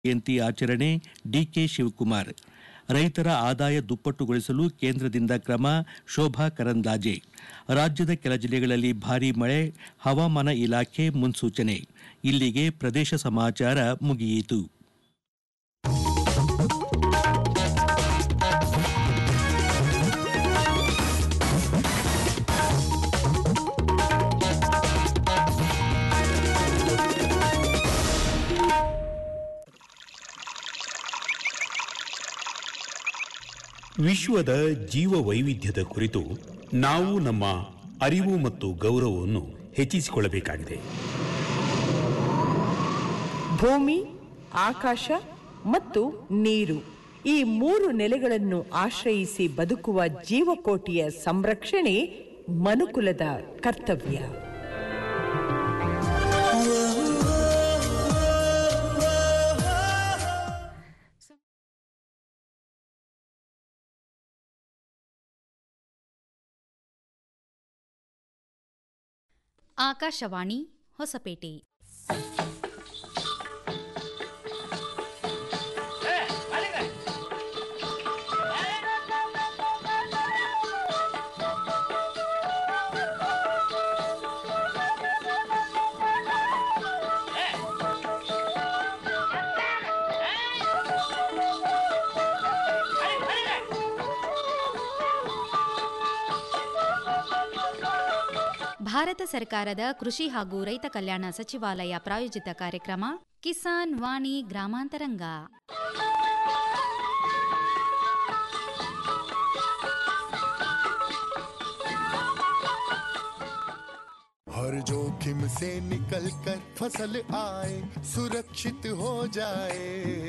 ಜಯಂತಿ ಆಚರಣೆ ಡಿಕೆ ಶಿವಕುಮಾರ್ ರೈತರ ಆದಾಯ ದುಪ್ಪಟ್ಟುಗೊಳಿಸಲು ಕೇಂದ್ರದಿಂದ ಕ್ರಮ ಶೋಭಾ ಕರಂದ್ಲಾಜೆ ರಾಜ್ಯದ ಕೆಲ ಜಿಲ್ಲೆಗಳಲ್ಲಿ ಭಾರೀ ಮಳೆ ಹವಾಮಾನ ಇಲಾಖೆ ಮುನ್ಸೂಚನೆ ಇಲ್ಲಿಗೆ ಪ್ರದೇಶ ಸಮಾಚಾರ ಮುಗಿಯಿತು ವಿಶ್ವದ ಜೀವ ವೈವಿಧ್ಯದ ಕುರಿತು ನಾವು ನಮ್ಮ ಅರಿವು ಮತ್ತು ಗೌರವವನ್ನು ಹೆಚ್ಚಿಸಿಕೊಳ್ಳಬೇಕಾಗಿದೆ ಭೂಮಿ ಆಕಾಶ ಮತ್ತು ನೀರು ಈ ಮೂರು ನೆಲೆಗಳನ್ನು ಆಶ್ರಯಿಸಿ ಬದುಕುವ ಜೀವಕೋಟಿಯ ಸಂರಕ್ಷಣೆ ಮನುಕುಲದ ಕರ್ತವ್ಯ ಆಕಾಶವಾಣಿ ಹೊಸಪೇಟೆ ಭಾರತ ಸರ್ಕಾರದ ಕೃಷಿ ಹಾಗೂ ರೈತ ಕಲ್ಯಾಣ ಸಚಿವಾಲಯ ಪ್ರಾಯೋಜಿತ ಕಾರ್ಯಕ್ರಮ ಕಿಸಾನ್ ವಾಣಿ ಗ್ರಾಮಾಂತರಂಗ हर जोखिम से निकल कर फसल आए सुरक्षित हो जाए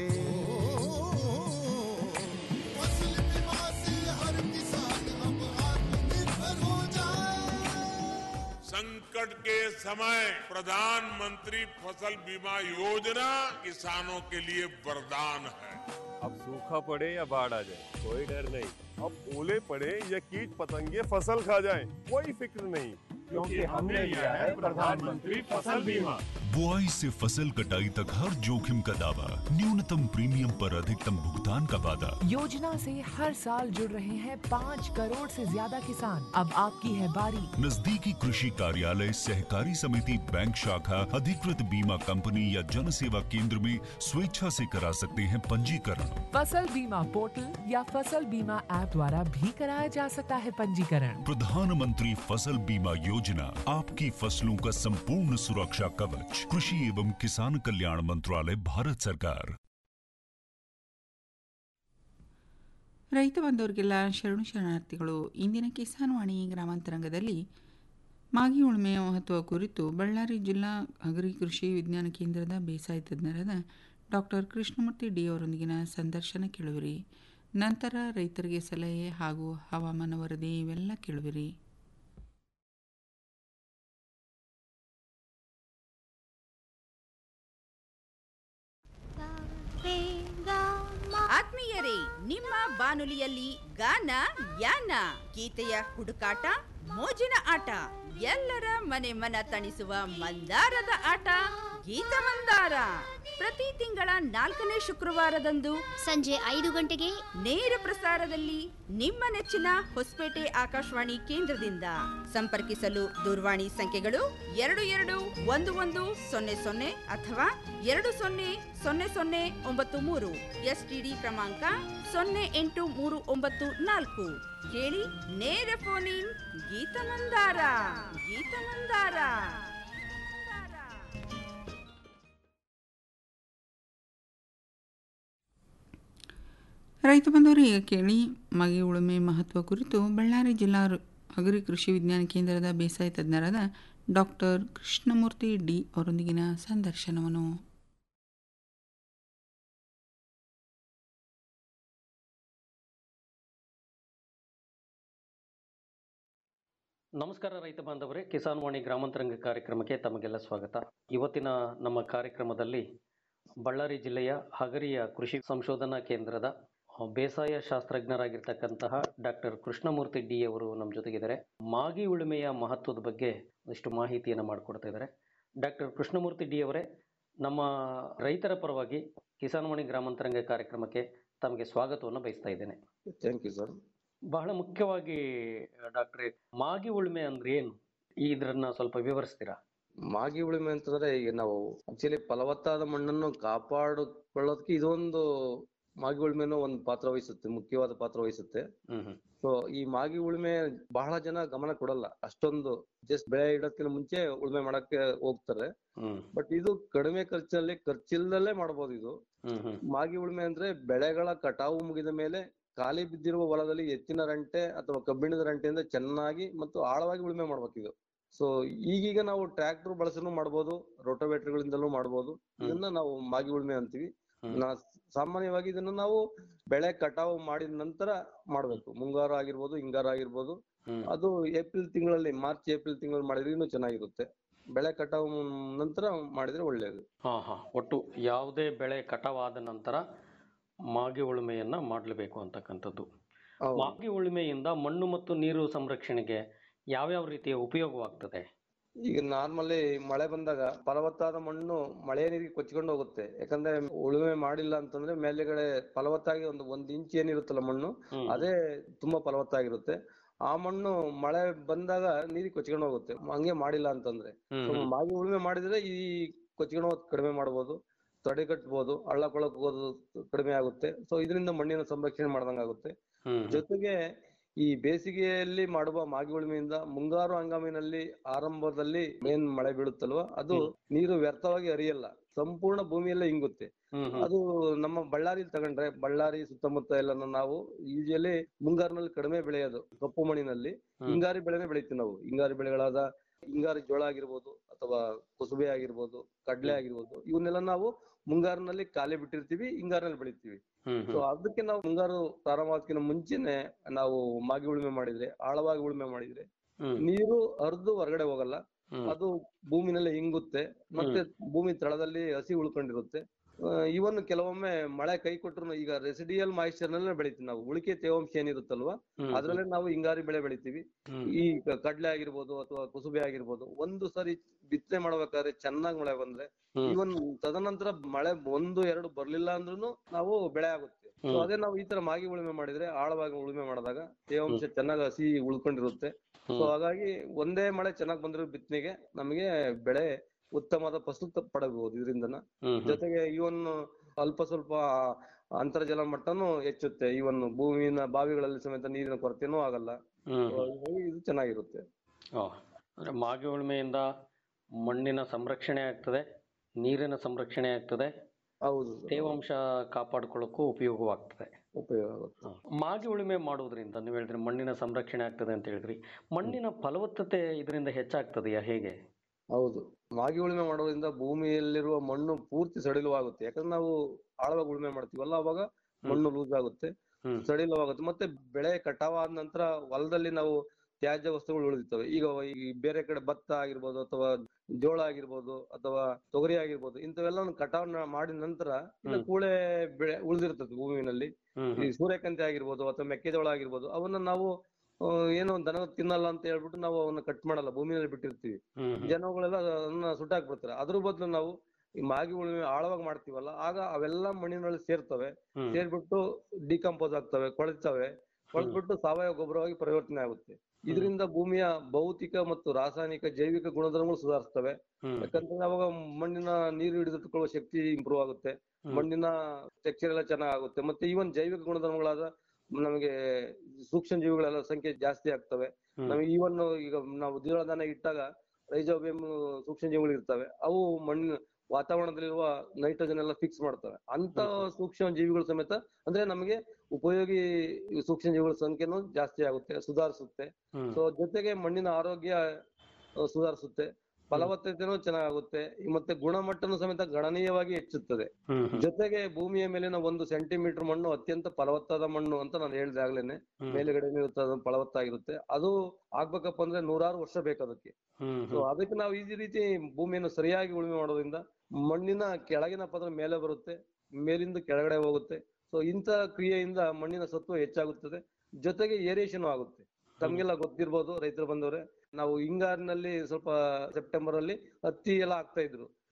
फसल बीमा से हर किसान अब आत्मनिर्भर हो जाए संकट के समय प्रधानमंत्री फसल बीमा योजना किसानों के लिए वरदान है अब सूखा पड़े या बाढ़ आ जाए कोई डर नहीं अब ओले पड़े या कीट पतंगे फसल खा जाए कोई फिक्र नहीं क्योंकि हमने लिया है प्रधानमंत्री फसल बीमा बुआई से फसल कटाई तक हर जोखिम का दावा न्यूनतम प्रीमियम पर अधिकतम भुगतान का वादा योजना से हर साल जुड़ रहे हैं पाँच करोड़ से ज्यादा किसान अब आपकी है बारी नजदीकी कृषि कार्यालय सहकारी समिति बैंक शाखा अधिकृत बीमा कंपनी या जन सेवा केंद्र में स्वेच्छा से करा सकते हैं पंजीकरण फसल बीमा पोर्टल या फसल बीमा ऐप द्वारा भी कराया जा सकता है पंजीकरण प्रधानमंत्री फसल बीमा योजना आपकी फसलों का संपूर्ण सुरक्षा कवच कृषि एवं किसान कल्याण मंत्रालय भारत सरकार ರೈತ ಬಂದವರಿಗೆಲ್ಲ ಶರಣು ಶರಣಾರ್ಥಿಗಳು ಇಂದಿನ ಕಿಸಾನ್ ವಾಣಿ ಗ್ರಾಮಾಂತರಂಗದಲ್ಲಿ ಮಾಗಿ ಉಳುಮೆಯ ಮಹತ್ವ ಕುರಿತು ಬಳ್ಳಾರಿ ಜಿಲ್ಲಾ ಅಗರಿ ಕೃಷಿ ವಿಜ್ಞಾನ ಕೇಂದ್ರದ ಬೇಸಾಯ ತಜ್ಞರಾದ ಡಾಕ್ಟರ್ ಕೃಷ್ಣಮೂರ್ತಿ ಡಿ ಅವರೊಂದಿಗಿನ ಸಂದರ್ಶನ ಕೇಳುವಿರಿ ನಂತರ ರೈತರಿಗೆ ಸಲಹೆ ಹಾಗೂ ಹವಾಮಾನ ವರದಿ ಇವೆಲ್ಲ ಕೇಳುವಿರಿ ಆತ್ಮೀಯರೇ ನಿಮ್ಮ ಬಾನುಲಿಯಲ್ಲಿ ಗಾನ ಯಾನ ಗೀತೆಯ ಹುಡುಕಾಟ ಮೋಜಿನ ಆಟ ಎಲ್ಲರ ಮನೆ ಮನ ತಣಿಸುವ ಮಂದಾರದ ಆಟ ಗೀತ ಮಂದಾರ ಪ್ರತಿ ತಿಂಗಳ ನಾಲ್ಕನೇ ಶುಕ್ರವಾರದಂದು ಸಂಜೆ ಐದು ಗಂಟೆಗೆ ನೇರ ಪ್ರಸಾರದಲ್ಲಿ ನಿಮ್ಮ ನೆಚ್ಚಿನ ಹೊಸಪೇಟೆ ಆಕಾಶವಾಣಿ ಕೇಂದ್ರದಿಂದ ಸಂಪರ್ಕಿಸಲು ದೂರವಾಣಿ ಸಂಖ್ಯೆಗಳು ಎರಡು ಎರಡು ಒಂದು ಒಂದು ಸೊನ್ನೆ ಸೊನ್ನೆ ಅಥವಾ ಎರಡು ಸೊನ್ನೆ ಸೊನ್ನೆ ಸೊನ್ನೆ ಒಂಬತ್ತು ಮೂರು ಎಸ್ಟಿಡಿ ಕ್ರಮಾಂಕ ಸೊನ್ನೆ ಎಂಟು ಮೂರು ಒಂಬತ್ತು ನಾಲ್ಕು ಕೇಳಿ ನೇರ ಫೋನ್ ಇನ್ ಗೀತ ಮಂದಾರ ಗೀತ ಮಂದಾರ ರೈತ ಬಂದವರು ಈಗ ಕೇಳಿ ಮಗಿ ಉಳುಮೆ ಮಹತ್ವ ಕುರಿತು ಬಳ್ಳಾರಿ ಜಿಲ್ಲಾ ರು- ಅಗರಿ ಕೃಷಿ ವಿಜ್ಞಾನ ಕೇಂದ್ರದ ಬೇಸಾಯ ತಜ್ಞರಾದ ಡಾಕ್ಟರ್ ಕೃಷ್ಣಮೂರ್ತಿ ಡಿ ಅವರೊಂದಿಗಿನ ಸಂದರ್ಶನವನ್ನು ನಮಸ್ಕಾರ ರೈತ ಬಾಂಧವರೇ ಕಿಸಾನ್ ವಾಣಿ ಗ್ರಾಮಾಂತರಂಗ ಕಾರ್ಯಕ್ರಮಕ್ಕೆ ತಮಗೆಲ್ಲ ಸ್ವಾಗತ ಇವತ್ತಿನ ನಮ್ಮ ಕಾರ್ಯಕ್ರಮದಲ್ಲಿ ಬಳ್ಳಾರಿ ಜಿಲ್ಲೆಯ ಹಗರಿಯ ಕೃಷಿ ಸಂಶೋಧನಾ ಕೇಂದ್ರದ ಆ, ಬೇಸಾಯ ಶಾಸ್ತ್ರಜ್ಞರಾಗಿರ್ತಕ್ಕಂತಹ ಡಾಕ್ಟರ್ ಕೃಷ್ಣಮೂರ್ತಿ ಡಿ ಅವರು ನಮ್ಮ ಜೊತೆಗಿದ್ದಾರೆ ಮಾಗಿ ಉಳುಮೆಯ ಮಹತ್ವದ ಬಗ್ಗೆ ಒಂದಿಷ್ಟು ಮಾಹಿತಿಯನ್ನು ಮಾಡಿಕೊಡ್ತಾ ಇದ್ದಾರೆ ಡಾಕ್ಟರ್ ಕೃಷ್ಣಮೂರ್ತಿ ಡಿ ಅವರೇ ನಮ್ಮ ರೈತರ ಪರವಾಗಿ ಕಿಸಾನ್ವಾಣಿ ಗ್ರಾಮಾಂತರಂಗ ಕಾರ್ಯಕ್ರಮಕ್ಕೆ ತಮಗೆ ಸ್ವಾಗತವನ್ನು ಬಯಸ್ತಾ ಇದ್ದೇನೆ ಥ್ಯಾಂಕ್ ಯು ಸರ್ ಬಹಳ ಮುಖ್ಯವಾಗಿ ಡಾಕ್ಟ್ರೆ ಮಾಗಿ ಉಳುಮೆ ಅಂದ್ರೆ ಏನು ಇದನ್ನ ಸ್ವಲ್ಪ ವಿವರಿಸ್ತೀರಾ ಮಾಗಿ ಉಳುಮೆ ಅಂತಂದ್ರೆ ಈಗ ನಾವು ಆಕ್ಚುಲಿ ಫಲವತ್ತಾದ ಮಣ್ಣನ್ನು ಕಾಪಾಡಿಕೊಳ್ಳೋದಕ್ಕೆ ಇದೊಂದು ಮಾಗಿ ಉಳುಮೆನೂ ಒಂದು ಪಾತ್ರ ವಹಿಸುತ್ತೆ ಮುಖ್ಯವಾದ ಪಾತ್ರ ವಹಿಸುತ್ತೆ ಸೊ ಈ ಮಾಗಿ ಉಳುಮೆ ಬಹಳ ಜನ ಗಮನ ಕೊಡಲ್ಲ ಅಷ್ಟೊಂದು ಜಸ್ಟ್ ಬೆಳೆ ಇಡೋದಕ್ಕಿಂತ ಮುಂಚೆ ಉಳುಮೆ ಮಾಡಕ್ಕೆ ಹೋಗ್ತಾರೆ ಬಟ್ ಇದು ಕಡಿಮೆ ಖರ್ಚಲ್ಲಿ ಖರ್ಚಿಲ್ದಲ್ಲೇ ಮಾಡಬಹುದು ಇದು ಮಾಗಿ ಉಳುಮೆ ಅಂದ್ರೆ ಬೆಳೆಗಳ ಕಟಾವು ಮುಗಿದ ಮೇಲೆ ಖಾಲಿ ಬಿದ್ದಿರುವ ಹೊಲದಲ್ಲಿ ಎತ್ತಿನ ರಂಟೆ ಅಥವಾ ಕಬ್ಬಿಣದ ರಂಟೆಯಿಂದ ಚೆನ್ನಾಗಿ ಮತ್ತು ಆಳವಾಗಿ ಉಳುಮೆ ಮಾಡ್ಬೇಕು ಇದು ಸೊ ಈಗೀಗ ನಾವು ಟ್ರ್ಯಾಕ್ಟರ್ ಬಳಸನು ಮಾಡ್ಬೋದು ರೋಟೋವೇಟರ್ಗಳಿಂದಲೂ ಮಾಡ್ಬೋದು ಇದನ್ನ ನಾವು ಮಾಗಿ ಉಳುಮೆ ಅಂತೀವಿ ನಾ ಸಾಮಾನ್ಯವಾಗಿ ಇದನ್ನ ನಾವು ಬೆಳೆ ಕಟಾವು ಮಾಡಿದ ನಂತರ ಮಾಡ್ಬೇಕು ಮುಂಗಾರು ಆಗಿರ್ಬೋದು ಹಿಂಗಾರು ಆಗಿರ್ಬೋದು ಅದು ಏಪ್ರಿಲ್ ತಿಂಗಳಲ್ಲಿ ಮಾರ್ಚ್ ಏಪ್ರಿಲ್ ತಿಂಗಳಲ್ಲಿ ಮಾಡಿದ್ರೆ ಇನ್ನೂ ಚೆನ್ನಾಗಿರುತ್ತೆ ಬೆಳೆ ಕಟಾವು ನಂತರ ಮಾಡಿದ್ರೆ ಒಳ್ಳೆಯದು ಹಾ ಹಾ ಒಟ್ಟು ಯಾವುದೇ ಬೆಳೆ ಕಟಾವಾದ ನಂತರ ಮಾಗಿ ಉಳುಮೆಯನ್ನ ಮಾಡಲೇಬೇಕು ಅಂತಕ್ಕಂಥದ್ದು ಮಾಗಿ ಉಳುಮೆಯಿಂದ ಮಣ್ಣು ಮತ್ತು ನೀರು ಸಂರಕ್ಷಣೆಗೆ ಯಾವ್ಯಾವ ರೀತಿಯ ಉಪಯೋಗವಾಗ್ತದೆ ಈಗ ನಾರ್ಮಲಿ ಮಳೆ ಬಂದಾಗ ಫಲವತ್ತಾದ ಮಣ್ಣು ಮಳೆ ನೀರಿಗೆ ಕೊಚ್ಕೊಂಡು ಹೋಗುತ್ತೆ ಯಾಕಂದ್ರೆ ಉಳುಮೆ ಮಾಡಿಲ್ಲ ಅಂತಂದ್ರೆ ಮೇಲೆಗಡೆ ಫಲವತ್ತಾಗಿ ಒಂದು ಒಂದ್ ಇಂಚ್ ಏನಿರುತ್ತಲ್ಲ ಮಣ್ಣು ಅದೇ ತುಂಬಾ ಫಲವತ್ತಾಗಿರುತ್ತೆ ಆ ಮಣ್ಣು ಮಳೆ ಬಂದಾಗ ನೀರಿಗೆ ಕೊಚ್ಕೊಂಡು ಹೋಗುತ್ತೆ ಹಂಗೆ ಮಾಡಿಲ್ಲ ಅಂತಂದ್ರೆ So, ಮಾಗಿ ಉಳುಮೆ ಮಾಡಿದ್ರೆ ಈ ಕೊಚ್ಕೊಂಡು ಹೋಗೋದು ಕಡಿಮೆ ಮಾಡ್ಬೋದು ತಡೆಗಟ್ಬೋದು ಹಳ್ಳ ಕೊಳ್ಳಕ್ ಹೋಗೋದು ಕಡಿಮೆ ಆಗುತ್ತೆ ಸೊ ಇದರಿಂದ ಮಣ್ಣಿನ ಸಂರಕ್ಷಣೆ ಮಾಡ್ದಂಗ್ ಆಗುತ್ತೆ ಜೊತೆಗೆ ಈ ಬೇಸಿಗೆಯಲ್ಲಿ ಮಾಡುವ ಮಾಗಿ ಉಳುಮೆಯಿಂದ ಮುಂಗಾರು ಹಂಗಾಮಿನಲ್ಲಿ ಆರಂಭದಲ್ಲಿ ಏನ್ ಮಳೆ ಬೀಳುತ್ತಲ್ವಾ ಅದು ನೀರು ವ್ಯರ್ಥವಾಗಿ ಹರಿಯಲ್ಲ ಸಂಪೂರ್ಣ ಭೂಮಿಯಲ್ಲೇ ಇಂಗುತ್ತೆ ಅದು ನಮ್ಮ ಬಳ್ಳಾರಿ ತಗೊಂಡ್ರೆ ಬಳ್ಳಾರಿ ಸುತ್ತಮುತ್ತ ಎಲ್ಲ ನಾವು ಯೂಶಲಿ ಮುಂಗಾರಿನಲ್ಲಿ ಕಡಿಮೆ ಬೆಳೆಯೋದು ಕಪ್ಪು ಮಣ್ಣಿನಲ್ಲಿ ಹಿಂಗಾರಿ ಬೆಳೆನೇ ಬೆಳಿತೀವಿ ನಾವು ಹಿಂಗಾರಿ ಬೆಳೆಗಳಾದ ಹಿಂಗಾರಿ ಜೋಳ ಆಗಿರ್ಬೋದು ಅಥವಾ ಕುಸುಬೆ ಆಗಿರ್ಬೋದು ಕಡ್ಲೆ ಆಗಿರ್ಬೋದು ಇವನ್ನೆಲ್ಲ ನಾವು ಮುಂಗಾರಿನಲ್ಲಿ ಖಾಲಿ ಬಿಟ್ಟಿರ್ತೀವಿ ಹಿಂಗಾರಿನಲ್ಲಿ ಬೆಳಿತೀವಿ ಸೊ ಅದಕ್ಕೆ ನಾವು ಮುಂಗಾರು ಪ್ರಾರಂಭಕ್ಕಿಂತ ಮುಂಚೆನೆ ನಾವು ಮಾಗಿ ಉಳುಮೆ ಮಾಡಿದ್ರೆ ಆಳವಾಗಿ ಉಳುಮೆ ಮಾಡಿದ್ರೆ ನೀರು ಹರಿದು ಹೊರಗಡೆ ಹೋಗಲ್ಲ ಅದು ಭೂಮಿನಲ್ಲೇ ಇಂಗುತ್ತೆ ಮತ್ತೆ ಭೂಮಿ ತಳದಲ್ಲಿ ಹಸಿ ಉಳ್ಕೊಂಡಿರುತ್ತೆ ಇವನ್ ಕೆಲವೊಮ್ಮೆ ಮಳೆ ಕೈ ಕೊಟ್ರು ಈಗ ರೆಸಿಡಿಯಲ್ ಮಾಯಿಶ್ಚರ್ ನಲ್ಲೇ ಬೆಳಿತೀವಿ ನಾವು ಉಳಿಕೆ ತೇವಾಂಶ ಏನಿರುತ್ತಲ್ವಾ ಅದ್ರಲ್ಲೇ ನಾವು ಹಿಂಗಾರಿ ಬೆಳೆ ಬೆಳಿತೀವಿ ಈ ಕ- ಕಡ್ಲೆ ಆಗಿರ್ಬೋದು ಅಥವಾ ಕುಸುಬೆ ಆಗಿರ್ಬೋದು ಒಂದು ಸರಿ ಬಿತ್ತನೆ ಮಾಡ್ಬೇಕಾದ್ರೆ ಚೆನ್ನಾಗಿ ಮಳೆ ಬಂದ್ರೆ ಇವನ್ ತದನಂತರ ಮಳೆ ಒಂದು ಎರಡು ಬರ್ಲಿಲ್ಲ ಅಂದ್ರೂ ನಾವು ಬೆಳೆ ಆಗುತ್ತೆ So ಅದೇ ನಾವು ಈ ತರ ಮಾಗಿ ಉಳುಮೆ ಮಾಡಿದ್ರೆ ಆಳವಾಗಿ ಉಳುಮೆ ಮಾಡಿದಾಗ ತೇವಾಂಶ ಚೆನ್ನಾಗಿ ಹಸಿ ಉಳ್ಕೊಂಡಿರುತ್ತೆ ಸೊ ಹಾಗಾಗಿ ಒಂದೇ ಮಳೆ ಚೆನ್ನಾಗಿ ಬಂದ್ರೆ ಬಿತ್ತನೆಗೆ ನಮಗೆ ಬೆಳೆ ಉತ್ತಮವಾದ ಫಸಲು ತ- ಪಡಬಹುದು ಇದರಿಂದನ ಜೊತೆಗೆ ಇವನ್ ಅಲ್ಪ ಸ್ವಲ್ಪ ಅಂತರ್ಜಲ ಮಟ್ಟನೂ ಹೆಚ್ಚುತ್ತೆ ಇವನ್ ಭೂಮಿನ ಬಾವಿಗಳಲ್ಲಿ ಸಮೇತ ನೀರಿನ ಕೊರತೆನೂ ಆಗಲ್ಲ So ಹೀಗಾಗಿ ಇದು ಚೆನ್ನಾಗಿರುತ್ತೆ ಆ, ಅಂದ್ರೆ ಮಾಗಿ ಉಳುಮೆಯಿಂದ ಮಣ್ಣಿನ ಸಂರಕ್ಷಣೆ ಆಗ್ತದೆ ನೀರಿನ ಸಂರಕ್ಷಣೆ ಆಗ್ತದೆ ಹೌದು ತೇವಾಂಶ ಕಾಪಾಡ್ಕೊಳ್ಳೋಕ್ಕೂ ಉಪಯೋಗವಾಗ್ತದೆ ಉಪಯೋಗ ಆಗುತ್ತೆ ಮಾಗಿ ಉಳುಮೆ ಮಾಡುವುದರಿಂದ ನೀವು ಹೇಳಿದ್ರಿ ಮಣ್ಣಿನ ಸಂರಕ್ಷಣೆ ಆಗ್ತದೆ ಅಂತ ಹೇಳಿದ್ರಿ ಮಣ್ಣಿನ ಫಲವತ್ತತೆ ಇದರಿಂದ ಹೆಚ್ಚಾಗ್ತದೆಯಾ ಹೇಗೆ ಹೌದು ಮಾಗಿ ಉಳುಮೆ ಮಾಡೋದ್ರಿಂದ ಭೂಮಿಯಲ್ಲಿರುವ ಮಣ್ಣು ಪೂರ್ತಿ ಸಡಿಲವಾಗುತ್ತೆ ಯಾಕಂದ್ರೆ ನಾವು ಆಳವಾಗಿ ಉಳುಮೆ ಮಾಡ್ತೀವಲ್ಲ ಅವಾಗ ಮಣ್ಣು ಲೂಸ್ ಆಗುತ್ತೆ ಸಡಿಲವಾಗುತ್ತೆ ಮತ್ತೆ ಬೆಳೆ ಕಟಾವಾದ ನಂತರ ಹೊಲದಲ್ಲಿ ನಾವು ತ್ಯಾಜ್ಯ ವಸ್ತುಗಳು ಉಳಿದಿರ್ತವೆ ಈಗ ಈ ಬೇರೆ ಕಡೆ ಭತ್ತ ಆಗಿರ್ಬೋದು ಅಥವಾ ಜೋಳ ಆಗಿರ್ಬೋದು ಅಥವಾ ತೊಗರಿ ಆಗಿರ್ಬೋದು ಇಂಥವೆಲ್ಲ ಕಟಾವ್ ಮಾಡಿದ ನಂತರ ಇನ್ನು ಕೂಳೆ ಬೆಳೆ ಉಳಿದಿರ್ತದೆ ಭೂಮಿನಲ್ಲಿ ಈ ಸೂರ್ಯಕಾಂತಿ ಆಗಿರ್ಬೋದು ಅಥವಾ ಮೆಕ್ಕೆಜೋಳ ಆಗಿರ್ಬೋದು ಅವನ್ನ ನಾವು ಆ, ಏನೋ ದನ ತಿನ್ನಲ್ಲ ಅಂತ ಹೇಳ್ಬಿಟ್ಟು ನಾವು ಅವನ್ನ ಕಟ್ ಮಾಡಲ್ಲ ಭೂಮಿನಲ್ಲಿ ಬಿಟ್ಟಿರ್ತೀವಿ ಜನಗಳೆಲ್ಲ ಅದನ್ನ ಸುಟ್ಟಾಕ್ಬಿಡ್ತಾರೆ ಅದ್ರ ಬದಲು ನಾವು ಈ ಮಾಗಿ ಉಳುಮೆ ಆಳವಾಗಿ ಮಾಡ್ತೀವಲ್ಲ ಆಗ ಅವೆಲ್ಲ ಮಣ್ಣಿನಲ್ಲಿ ಸೇರ್ತವೆ ಸೇರ್ಬಿಟ್ಟು ಡಿಕಂಪೋಸ್ ಆಗ್ತವೆ ಕೊಳಿತವೆ ಕೊಳೆದ್ಬಿಟ್ಟು ಸಾವಯವ ಗೊಬ್ಬರವಾಗಿ ಪರಿವರ್ತನೆ ಆಗುತ್ತೆ ಇದರಿಂದ ಭೂಮಿಯ ಭೌತಿಕ ಮತ್ತು ರಾಸಾಯನಿಕ ಜೈವಿಕ ಗುಣಧರ್ಮಗಳು ಸುಧಾರಿಸ್ತವೆ ಯಾಕಂತಂದ್ರೆ ಅವಾಗ ಮಣ್ಣಿನ ನೀರು ಹಿಡಿದಿಟ್ಟುಕೊಳ್ಳುವ ಶಕ್ತಿ ಇಂಪ್ರೂವ್ ಆಗುತ್ತೆ ಮಣ್ಣಿನ ಟೆಕ್ಸ್ಚರ್ ಎಲ್ಲ ಚೆನ್ನಾಗುತ್ತೆ ಮತ್ತೆ ಈವನ್ ಜೈವಿಕ ಗುಣಧರ್ಮಗಳಾದ ನಮಗೆ ಸೂಕ್ಷ್ಮ ಜೀವಿಗಳೆಲ್ಲ ಸಂಖ್ಯೆ ಜಾಸ್ತಿ ಆಗ್ತವೆ ನಮಗೆ ಈವನ್ ಈಗ ನಾವು ದ್ವಿದಳ ಧಾನ್ಯ ಇಟ್ಟಾಗ ರೈಜೋಬಿಯಂ ಸೂಕ್ಷ್ಮ ಜೀವಿಗಳು ಇರ್ತವೆ ಅವು ಮಣ್ಣಿನ ವಾತಾವರಣದಲ್ಲಿರುವ ನೈಟ್ರೋಜನ್ ಎಲ್ಲ ಫಿಕ್ಸ್ ಮಾಡ್ತವೆ ಅಂತ ಸೂಕ್ಷ್ಮ ಜೀವಿಗಳು ಸಮೇತ ಅಂದ್ರೆ ನಮಗೆ ಉಪಯೋಗಿ ಸೂಕ್ಷ್ಮ ಜೀವಿಗಳ ಸಂಖ್ಯೆನೂ ಜಾಸ್ತಿ ಆಗುತ್ತೆ ಸುಧಾರಿಸುತ್ತೆ ಸೊ ಜೊತೆಗೆ ಮಣ್ಣಿನ ಆರೋಗ್ಯ ಆ, ಸುಧಾರಿಸುತ್ತೆ ಫಲವತ್ತತೆನೂ ಚೆನ್ನಾಗುತ್ತೆ ಮತ್ತೆ ಗುಣಮಟ್ಟನೂ ಸಮೇತ ಗಣನೀಯವಾಗಿ ಹೆಚ್ಚುತ್ತದೆ ಜೊತೆಗೆ ಭೂಮಿಯ ಮೇಲಿನ ಒಂದು ಸೆಂಟಿಮೀಟರ್ ಮಣ್ಣು ಅತ್ಯಂತ ಫಲವತ್ತಾದ ಮಣ್ಣು ಅಂತ ನಾನು ಹೇಳ್ದೆ ಆಗ್ಲೇನೆ ಮೇಲ್ಗಡೆ ಏನಿರುತ್ತೆ ಅದು ಫಲವತ್ತಾಗಿರುತ್ತೆ ಅದು ಆಗ್ಬೇಕಪ್ಪ ಅಂದ್ರೆ ನೂರಾರು ವರ್ಷ ಬೇಕು ಅದಕ್ಕೆ ಸೊ ಅದಕ್ಕೆ ನಾವು ಈ ರೀತಿ ಭೂಮಿಯನ್ನು ಸರಿಯಾಗಿ ಉಳುಮೆ ಮಾಡೋದ್ರಿಂದ ಮಣ್ಣಿನ ಕೆಳಗಿನ ಪದರ ಮೇಲೆ ಬರುತ್ತೆ ಮೇಲಿಂದ ಕೆಳಗಡೆ ಹೋಗುತ್ತೆ ಸೊ ಇಂಥ ಕ್ರಿಯೆಯಿಂದ ಮಣ್ಣಿನ ಸತ್ವ ಹೆಚ್ಚಾಗುತ್ತದೆ ಜೊತೆಗೆ ಏರಿಯೇಷನ್ ಆಗುತ್ತೆ ತಮ್ಗೆಲ್ಲ ಗೊತ್ತಿರ್ಬೋದು ರೈತರು ಬಂದವ್ರೆ ನಾವು ಹಿಂಗಾರಿನಲ್ಲಿ ಸ್ವಲ್ಪ ಸೆಪ್ಟೆಂಬರ್ ಅಲ್ಲಿ ಹತ್ತಿ ಎಲ್ಲ ಹಾಕ್ತಾ ಇದ್ರು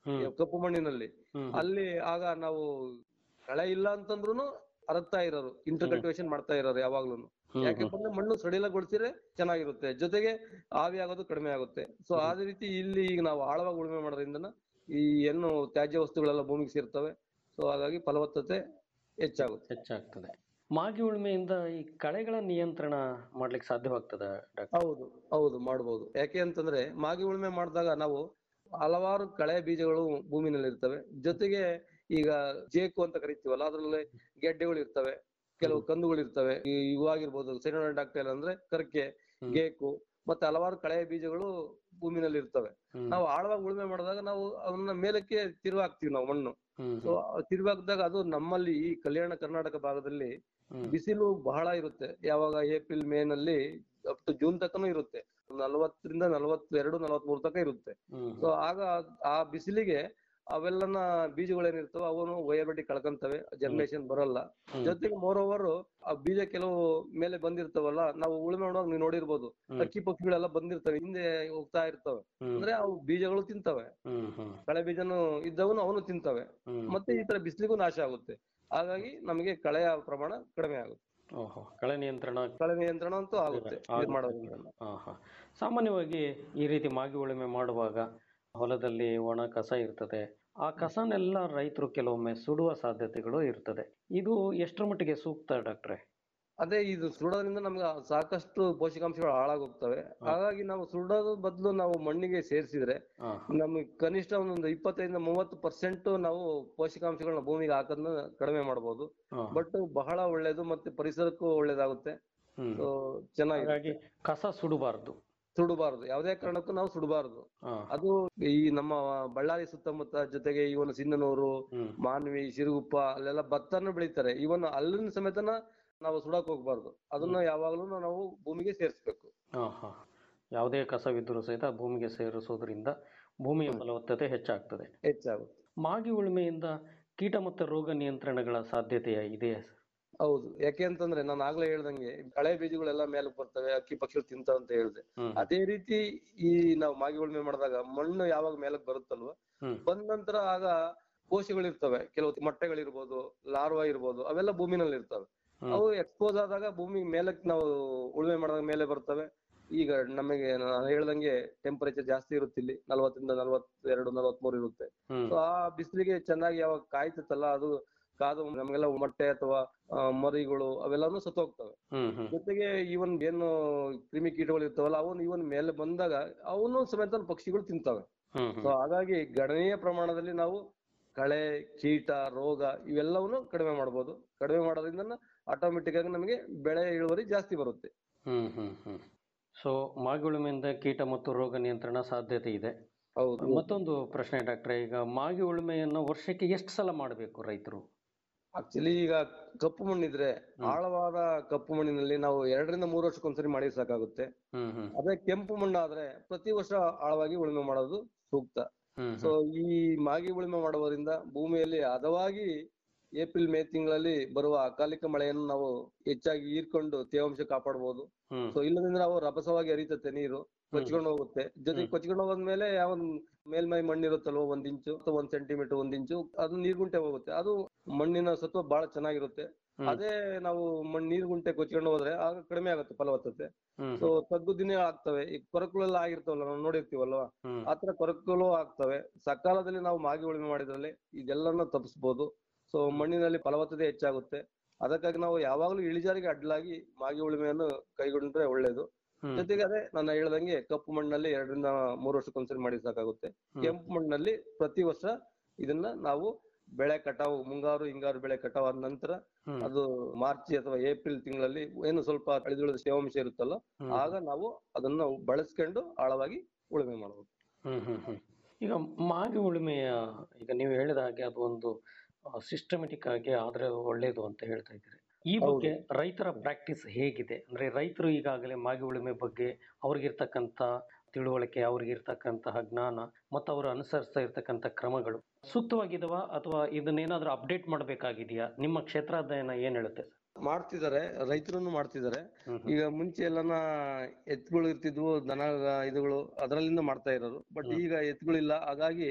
ಹ್ಮ್. ಕಪ್ಪು ಮಣ್ಣಿನಲ್ಲಿ ಹ್ಮ್. ಅಲ್ಲಿ ಆಗ ನಾವು ಕಳೆ ಇಲ್ಲ ಅಂತಂದ್ರೂ ಅರಗ್ತಾ ಇರೋರು ಇಂಟರ್ ಕಲ್ಟಿವೇಶನ್ ಮಾಡ್ತಾ ಇರೋರು ಯಾವಾಗ್ಲೂ ಹ್ಮ್, ಯಾಕಪ್ಪ ಅಂದ್ರೆ ಮಣ್ಣು ಸಡಿಲಗೊಳಿಸಿದ್ರೆ ಚೆನ್ನಾಗಿರುತ್ತೆ ಜೊತೆಗೆ ಆವಿ ಆಗೋದು ಕಡಿಮೆ ಆಗುತ್ತೆ ಸೊ ಅದೇ ರೀತಿ ಇಲ್ಲಿ ಈಗ ನಾವು ಆಳವಾಗಿ ಉಳುಮೆ ಮಾಡೋದ್ರಿಂದ ಈ ಏನು ತ್ಯಾಜ್ಯ ವಸ್ತುಗಳೆಲ್ಲ ಭೂಮಿಗೆ ಸೇರ್ತವೆ ಸೊ ಹಾಗಾಗಿ ಫಲವತ್ತತೆ ಹೆಚ್ಚಾಗುತ್ತೆ ಹೆಚ್ಚಾಗ್ತದೆ ಮಾಗಿ ಉಳುಮೆಯಿಂದ ಈ ಕಳೆಗಳ ನಿಯಂತ್ರಣ ಮಾಡ್ಲಿಕ್ಕೆ ಸಾಧ್ಯವಾಗ್ತದ ಡಾಕ್ಟರ್ ಹೌದು ಹೌದು ಮಾಡ್ಬೋದು ಯಾಕೆ ಅಂತಂದ್ರೆ ಮಾಗಿ ಉಳುಮೆ ಮಾಡಿದಾಗ ನಾವು ಹಲವಾರು ಕಳೆ ಬೀಜಗಳು ಭೂಮಿನಲ್ಲಿ ಇರ್ತವೆ ಜೊತೆಗೆ ಈಗ ಜೇಕು ಅಂತ ಕರಿತೀವಲ್ಲ ಅದ್ರಲ್ಲಿ ಗೆಡ್ಡೆಗಳು ಇರ್ತವೆ ಕೆಲವು ಕಂದುಗಳು ಇರ್ತವೆ ಈ ಇವಾಗಿರ್ಬೋದು ಸೆನೋಡಾಕ್ಟೈಲ್ ಅಂದ್ರೆ ಕರ್ಕೆ ಗೇಕು ಮತ್ತೆ ಹಲವಾರು ಕಳೆ ಬೀಜಗಳು ಭೂಮಿನಲ್ಲಿ ಇರ್ತವೆ ನಾವು ಆಳವಾಗಿ ಉಳುಮೆ ಮಾಡಿದಾಗ ನಾವು ಅದನ್ನ ಮೇಲಕ್ಕೆ ತಿರುವಾಕ್ತಿವಿ ನಾವು ಮಣ್ಣು ಸೊ ತಿರುವಾಕ್ದಾಗ ಅದು ನಮ್ಮಲ್ಲಿ ಈ ಕಲ್ಯಾಣ ಕರ್ನಾಟಕ ಭಾಗದಲ್ಲಿ ಬಿಸಿಲು ಬಹಳ ಇರುತ್ತೆ ಯಾವಾಗ ಏಪ್ರಿಲ್ ಮೇ ನಲ್ಲಿ ಅಪ್ ಟು ಜೂನ್ ತನಕನೂ ಇರುತ್ತೆ ನಲವತ್ತರಿಂದ ನಲವತ್ತೆರಡು ನಲವತ್ಮೂರು ತನಕ ಇರುತ್ತೆ ಸೊ ಆಗ ಆ ಬಿಸಿಲಿಗೆ ಅವೆಲ್ಲನ ಬೀಜಗಳೇನಿರ್ತವೆ ಅವನು ವಯರ್ಬಡ್ಡಿ ಕಳ್ಕೊಂತವೆ ಜರ್ಮಿನೇಷನ್ ಬರಲ್ಲ ಜೊತೆಗೆ ಮೋರ್ ಓವರ್ ಆ ಬೀಜ ಕೆಲವು ಮೇಲೆ ಬಂದಿರ್ತಾವಲ್ಲ ನಾವು ಉಳುಮೆ ಮಾಡುವಾಗ ನೀವು ನೋಡಿರ್ಬೋದು ಅಕ್ಕಿ ಪಕ್ಷಿಗಳೆಲ್ಲ ಬಂದಿರ್ತವೆ ಹಿಂದೆ ಹೋಗ್ತಾ ಇರ್ತವೆ ಅಂದ್ರೆ ಅವು ಬೀಜಗಳು ತಿಂತವೆ ಕಳೆ ಬೀಜನು ಇದ್ದವನು ಅವನು ತಿಂತವೆ ಮತ್ತೆ ಈ ತರ ಬಿಸಿಲಿಗೂ ನಾಶ ಆಗುತ್ತೆ ಹಾಗಾಗಿ ನಮಗೆ ಕಳೆಯ ಪ್ರಮಾಣ ಕಡಿಮೆ ಆಗುತ್ತೆ ಓಹೋ ಕಳೆ ನಿಯಂತ್ರಣ ಕಳೆ ನಿಯಂತ್ರಣ ಅಂತೂ ಆಗುತ್ತೆ ಇದು ಆಗುತ್ತೆ. ಮಾಡೋದ್ರಿಂದ ಹಾ ಹಾ ಸಾಮಾನ್ಯವಾಗಿ ಈ ರೀತಿ ಮಾಗಿ ಉಳುಮೆ ಮಾಡುವಾಗ ಹೊಲದಲ್ಲಿ ಒಣ ಕಸ ಇರ್ತದೆ ಆ ಕಸನೆಲ್ಲ ರೈತರು ಕೆಲವೊಮ್ಮೆ ಸುಡುವ ಸಾಧ್ಯತೆಗಳು ಇರ್ತದೆ ಇದು ಎಷ್ಟರ ಮಟ್ಟಿಗೆ ಸೂಕ್ತ ಡಾಕ್ಟ್ರೆ ಅದೇ ಇದು ಸುಡೋದ್ರಿಂದ ನಮ್ಗೆ ಸಾಕಷ್ಟು ಪೋಷಕಾಂಶಗಳು ಹಾಳಾಗೋಗ್ತವೆ ಹಾಗಾಗಿ ನಾವು ಸುಡೋದ್ ಬದಲು ನಾವು ಮಣ್ಣಿಗೆ ಸೇರಿಸಿದ್ರೆ ನಮಗೆ ಕನಿಷ್ಠ ಒಂದೊಂದು ಇಪ್ಪತ್ತೈದಿಂದ ಮೂವತ್ತು ಪರ್ಸೆಂಟ್ ನಾವು ಪೋಷಕಾಂಶಗಳನ್ನ ಭೂಮಿಗೆ ಹಾಕೋದನ್ನ ಕಡಿಮೆ ಮಾಡಬಹುದು ಬಟ್ ಬಹಳ ಒಳ್ಳೇದು ಮತ್ತೆ ಪರಿಸರಕ್ಕೂ ಒಳ್ಳೇದಾಗುತ್ತೆ ಹ್ಮ್. ಸೊ ಚೆನ್ನಾಗಿದೆ ಹಾಗಾಗಿ ಕಸ ಸುಡಬಾರ್ದು ಸುಡಬಾರದು ಯಾವುದೇ ಕಾರಣಕ್ಕೂ ನಾವು ಸುಡಬಾರದು ಅದು ಈ ನಮ್ಮ ಬಳ್ಳಾರಿ ಸುತ್ತಮುತ್ತ ಜೊತೆಗೆ ಇವನು ಸಿಂಧನೂರು ಮಾನ್ವಿ ಸಿರುಗುಪ್ಪ ಅಲ್ಲೆಲ್ಲ ಭತ್ತನ ಬೆಳಿತಾರೆ ಇವನ್ ಅಲ್ಲಿನ ಸಮೇತನ ನಾವು ಸುಡಕ್ ಹೋಗ್ಬಾರ್ದು ಅದನ್ನ ಯಾವಾಗ್ಲೂ ನಾವು ಭೂಮಿಗೆ ಸೇರಿಸ್ಬೇಕು ಹಾ ಹಾ ಯಾವುದೇ ಕಸವಿದ್ದರೂ ಸಹಿತ ಭೂಮಿಗೆ ಸೇರಿಸೋದ್ರಿಂದ ಭೂಮಿಯ ಫಲವತ್ತತೆ ಹೆಚ್ಚಾಗ್ತದೆ ಹೆಚ್ಚಾಗುತ್ತೆ ಮಾಗಿ ಉಳುಮೆಯಿಂದ ಕೀಟ ಮತ್ತು ರೋಗ ನಿಯಂತ್ರಣಗಳ ಸಾಧ್ಯತೆ ಇದೆಯಾ ಸರ್ ಹೌದು ಯಾಕೆ ಅಂತಂದ್ರೆ ನಾನು ಆಗ್ಲೇ ಹೇಳ್ದಂಗೆ ಕಳೆ ಬೀಜಗಳೆಲ್ಲ ಮೇಲಕ್ಕೆ ಬರ್ತವೆ ಅಕ್ಕಿ ಪಕ್ಷಿಗಳು ತಿಂತಾವ ಅಂತ ಹೇಳಿದೆ ಹ್ಮ್. ಅದೇ ರೀತಿ ಈ ನಾವು ಮಾಗಿ ಉಳುಮೆ ಮಾಡಿದಾಗ ಮಣ್ಣು ಯಾವಾಗ ಮೇಲಕ್ಕೆ ಬರುತ್ತಲ್ವ ಹ್ಮ್. ಬಂದ ನಂತರ ಆಗ ಕೋಶಗಳಿರ್ತವೆ ಕೆಲವು ಮೊಟ್ಟೆಗಳಿರ್ಬೋದು ಲಾರ್ವಾ ಇರ್ಬೋದು ಅವೆಲ್ಲ ಭೂಮಿನಲ್ಲಿ ಇರ್ತವೆ ಹ್ಮ್. ಅವು ಎಕ್ಸ್ಪೋಸ್ ಆದಾಗ ಭೂಮಿ ಮೇಲಕ್ಕೆ ನಾವು ಉಳುಮೆ ಮಾಡಿದಾಗ ಮೇಲೆ ಬರ್ತವೆ ಈಗ ನಮಗೆ ನಾನು ಹೇಳ್ದಂಗೆ ಟೆಂಪರೇಚರ್ ಜಾಸ್ತಿ ಇರುತ್ತೆ ಇಲ್ಲಿ ನಲವತ್ತರಿಂದ ನಲವತ್ತೆರಡು ನಲವತ್ಮೂರು ಇರುತ್ತೆ ಹ್ಮ್. ಸೊ ಆ ಬಿಸಿಲಿಗೆ ಚೆನ್ನಾಗಿ ಯಾವಾಗ ಕಾಯ್ತತ್ತಲ್ಲ ಅದು ಕಾದು ನಮಗೆಲ್ಲ ಮೊಟ್ಟೆ ಅಥವಾ ಆ, ಮರಿಗಳು ಅವೆಲ್ಲಾನು ಸತ್ತೋಗ್ತವೆ ಹ್ಮ್ ಹ್ಮ್ ಜೊತೆಗೆ ಇವನ್ ಏನು ಕ್ರಿಮಿ ಕೀಟಗಳು ಇರ್ತಾವಲ್ಲ ಅವನು ಇವನ್ ಮೇಲೆ ಬಂದಾಗ ಅವನು ಸಮೇತ ಪಕ್ಷಿಗಳು ತಿಂತವೆ ಹ್ಮ್ ಸೊ ಹಾಗಾಗಿ ಗಣನೀಯ ಪ್ರಮಾಣದಲ್ಲಿ ನಾವು ಕಳೆ ಕೀಟ ರೋಗ ಇವೆಲ್ಲವನ್ನು ಕಡಿಮೆ ಮಾಡಬಹುದು ಕಡಿಮೆ ಮಾಡೋದ್ರಿಂದ ಆಟೋಮೆಟಿಕ್ ಆಗಿ ನಮಗೆ ಬೆಳೆ ಇಳುವರಿ ಜಾಸ್ತಿ ಬರುತ್ತೆ ಹ್ಮ್ ಹ್ಮ್ ಹ್ಮ್ ಸೊ ಮಾಗಿ ಉಳುಮೆಯಿಂದ ಕೀಟ ಮತ್ತು ರೋಗ ನಿಯಂತ್ರಣ ಸಾಧ್ಯತೆ ಇದೆ ಹೌದು ಮತ್ತೊಂದು ಪ್ರಶ್ನೆ ಡಾಕ್ಟ್ರೆ ಈಗ ಮಾಗಿ ಉಳುಮೆಯನ್ನು ವರ್ಷಕ್ಕೆ ಎಷ್ಟು ಸಲ ಮಾಡಬೇಕು ರೈತರು ಆಕ್ಚುಲಿ ಈಗ ಕಪ್ಪು ಮಣ್ಣಿದ್ರೆ ಆಳವಾದ ಕಪ್ಪು ಮಣ್ಣಿನಲ್ಲಿ ನಾವು ಎರಡರಿಂದ ಮೂರು ವರ್ಷಕ್ಕೊಂದ್ಸರಿ ಮಾಡಿ ಸಾಕಾಗುತ್ತೆ ಹ್ಮ್ ಹ್ಮ್ ಅದೇ ಕೆಂಪು ಮಣ್ಣಾದ್ರೆ ಪ್ರತಿ ವರ್ಷ ಆಳವಾಗಿ ಉಳುಮೆ ಮಾಡೋದು ಸೂಕ್ತ ಹ್ಮ್ ಸೊ ಈ ಮಾಗಿ ಉಳುಮೆ ಮಾಡುವುದರಿಂದ ಭೂಮಿಯಲ್ಲಿ ಹದವಾಗಿ ಏಪ್ರಿಲ್ ಮೇ ತಿಂಗಳಲ್ಲಿ ಬರುವ ಅಕಾಲಿಕ ಮಳೆಯನ್ನು ನಾವು ಹೆಚ್ಚಾಗಿ ಹೀರ್ಕೊಂಡು ತೇವಾಂಶ ಕಾಪಾಡಬಹುದು ಹ್ಮ್ ಸೊ ಇಲ್ಲದಿದ್ರೆ ಅವು ರಭಸವಾಗಿ ಹರಿತತೆ ನೀರು ಕೊಚ್ಕೊಂಡು ಹೋಗುತ್ತೆ ಜೊತೆಗೆ ಕೊಚ್ಕೊಂಡು ಹೋದ್ಮೇಲೆ ಯಾವ ಮೇಲ್ಮೈ ಮಣ್ಣು ಇರುತ್ತಲ್ವ ಒಂದ್ ಇಂಚು ಅಥವಾ ಒಂದ್ ಸೆಂಟಿಮೀಟರ್ ಒಂದ್ ಇಂಚು ಅದು ನೀರ್ಗುಂಟೆ ಹೋಗುತ್ತೆ ಅದು ಮಣ್ಣಿನ ಸತ್ವ ಬಹಳ ಚೆನ್ನಾಗಿರುತ್ತೆ ಅದೇ ನಾವು ಮಣ್ಣು ನೀರ್ಗುಂಟೆ ಕೊಚ್ಕೊಂಡು ಹೋದ್ರೆ ಆಗ ಕಡಿಮೆ ಆಗುತ್ತೆ ಫಲವತ್ತತೆ ಹ್ಮ್ ಸೊ ತಗ್ಗು ದಿನ ಆಗ್ತವೆ ಈ ಕೊರಕುಳೆಲ್ಲ ಆಗಿರ್ತಾವಲ್ಲ ನಾವು ನೋಡಿರ್ತೀವಲ್ವಾ ಹ್ಮ್. ಆತರ ಕೊರಕುಗಳು ಆಗ್ತವೆ ಸಕಾಲದಲ್ಲಿ ನಾವು ಮಾಗಿ ಉಳುಮೆ ಮಾಡಿದ್ರಲ್ಲಿ ಇದೆಲ್ಲನ ತಪ್ಪಿಸ್ಬೋದು ಸೊ ಮಣ್ಣಿನಲ್ಲಿ ಫಲವತ್ತತೆ ಹೆಚ್ಚಾಗುತ್ತೆ ಅದಕ್ಕಾಗಿ ನಾವು ಯಾವಾಗ್ಲೂ ಇಳಿಜಾರಿಗೆ ಅಡ್ಡಲಾಗಿ ಮಾಗಿ ಉಳುಮೆಯನ್ನು ಕೈಗೊಂಡ್ರೆ ಒಳ್ಳೇದು ಹ್ಮ್. ಜೊತೆಗೆ ಅದೇ ನಾನು ಹೇಳ್ದಂಗೆ ಕಪ್ಪು ಮಣ್ಣಲ್ಲಿ ಎರಡರಿಂದ ಮೂರು ವರ್ಷಕ್ಕೊಂದ್ಸರಿ ಮಾಡಿ ಸಾಕಾಗುತ್ತೆ ಕೆಂಪು ಮಣ್ಣಲ್ಲಿ ಪ್ರತಿ ವರ್ಷ ಇದನ್ನ ನಾವು ಬೆಳೆ ಕಟಾವು ಮುಂಗಾರು ಹಿಂಗಾರು ಬೆಳೆ ಕಟಾವ್ ಆದ ನಂತರ ಹ್ಮ್. ಅದು ಮಾರ್ಚ್ ಅಥವಾ ಏಪ್ರಿಲ್ ತಿಂಗಳಲ್ಲಿ ಏನು ಸ್ವಲ್ಪ ಅಳಿದುಳಿದ ತೇವಾಂಶ ಇರುತ್ತಲ್ಲ ಹ್ಮ್. ಆಗ ನಾವು ಅದನ್ನ ಬಳಸ್ಕೊಂಡು ಆಳವಾಗಿ ಉಳುಮೆ ಮಾಡಬಹುದು ಹ್ಮ್ ಹ್ಮ್ ಹ್ಮ್ ಈಗ ಮಾಗಿ ಉಳುಮೆಯ ಈಗ ನೀವು ಹೇಳಿದ ಹಾಗೆ ಅದು ಒಂದು ಸಿಸ್ಟಮೆಟಿಕ್ ಆಗಿ ಆದ್ರೆ ಒಳ್ಳೇದು ಅಂತ ಹೇಳ್ತಾ ಇದ್ದೀರಿ ಈ ಬಗ್ಗೆ ರೈತರ ಪ್ರಾಕ್ಟೀಸ್ ಹೇಗಿದೆ ಅಂದ್ರೆ ರೈತರು ಈಗಾಗಲೇ ಮಾಗಿ ಉಳುಮೆ ಬಗ್ಗೆ ಅವ್ರಿಗಿರ್ತಕ್ಕಂಥ ತಿಳುವಳಿಕೆ ಅವ್ರಿಗಿರ್ತಕ್ಕಂತಹ ಜ್ಞಾನ ಮತ್ತು ಅವರು ಅನುಸರಿಸ್ತಾ ಇರ್ತಕ್ಕಂಥ ಕ್ರಮಗಳು ಸೂಕ್ತವಾಗಿದವ ಅಥವಾ ಇದನ್ನೇನಾದ್ರೂ ಅಪ್ಡೇಟ್ ಮಾಡಬೇಕಾಗಿದೆಯಾ ನಿಮ್ಮ ಕ್ಷೇತ್ರ ಅಧ್ಯಯನ ಏನ್ ಹೇಳುತ್ತೆ ಸರ್ ಮಾಡ್ತಿದ್ದಾರೆ ರೈತರನ್ನು ಮಾಡ್ತಿದ್ದಾರೆ ಈಗ ಮುಂಚೆ ಎಲ್ಲಾನ ಎತ್ತುಗಳು ಇರ್ತಿದ್ವು ದನ ಇದುಗಳು ಅದರಲ್ಲಿಂದ ಮಾಡ್ತಾ ಇರೋರು ಬಟ್ ಈಗ ಎತ್ತುಗಳಿಲ್ಲ ಹಾಗಾಗಿ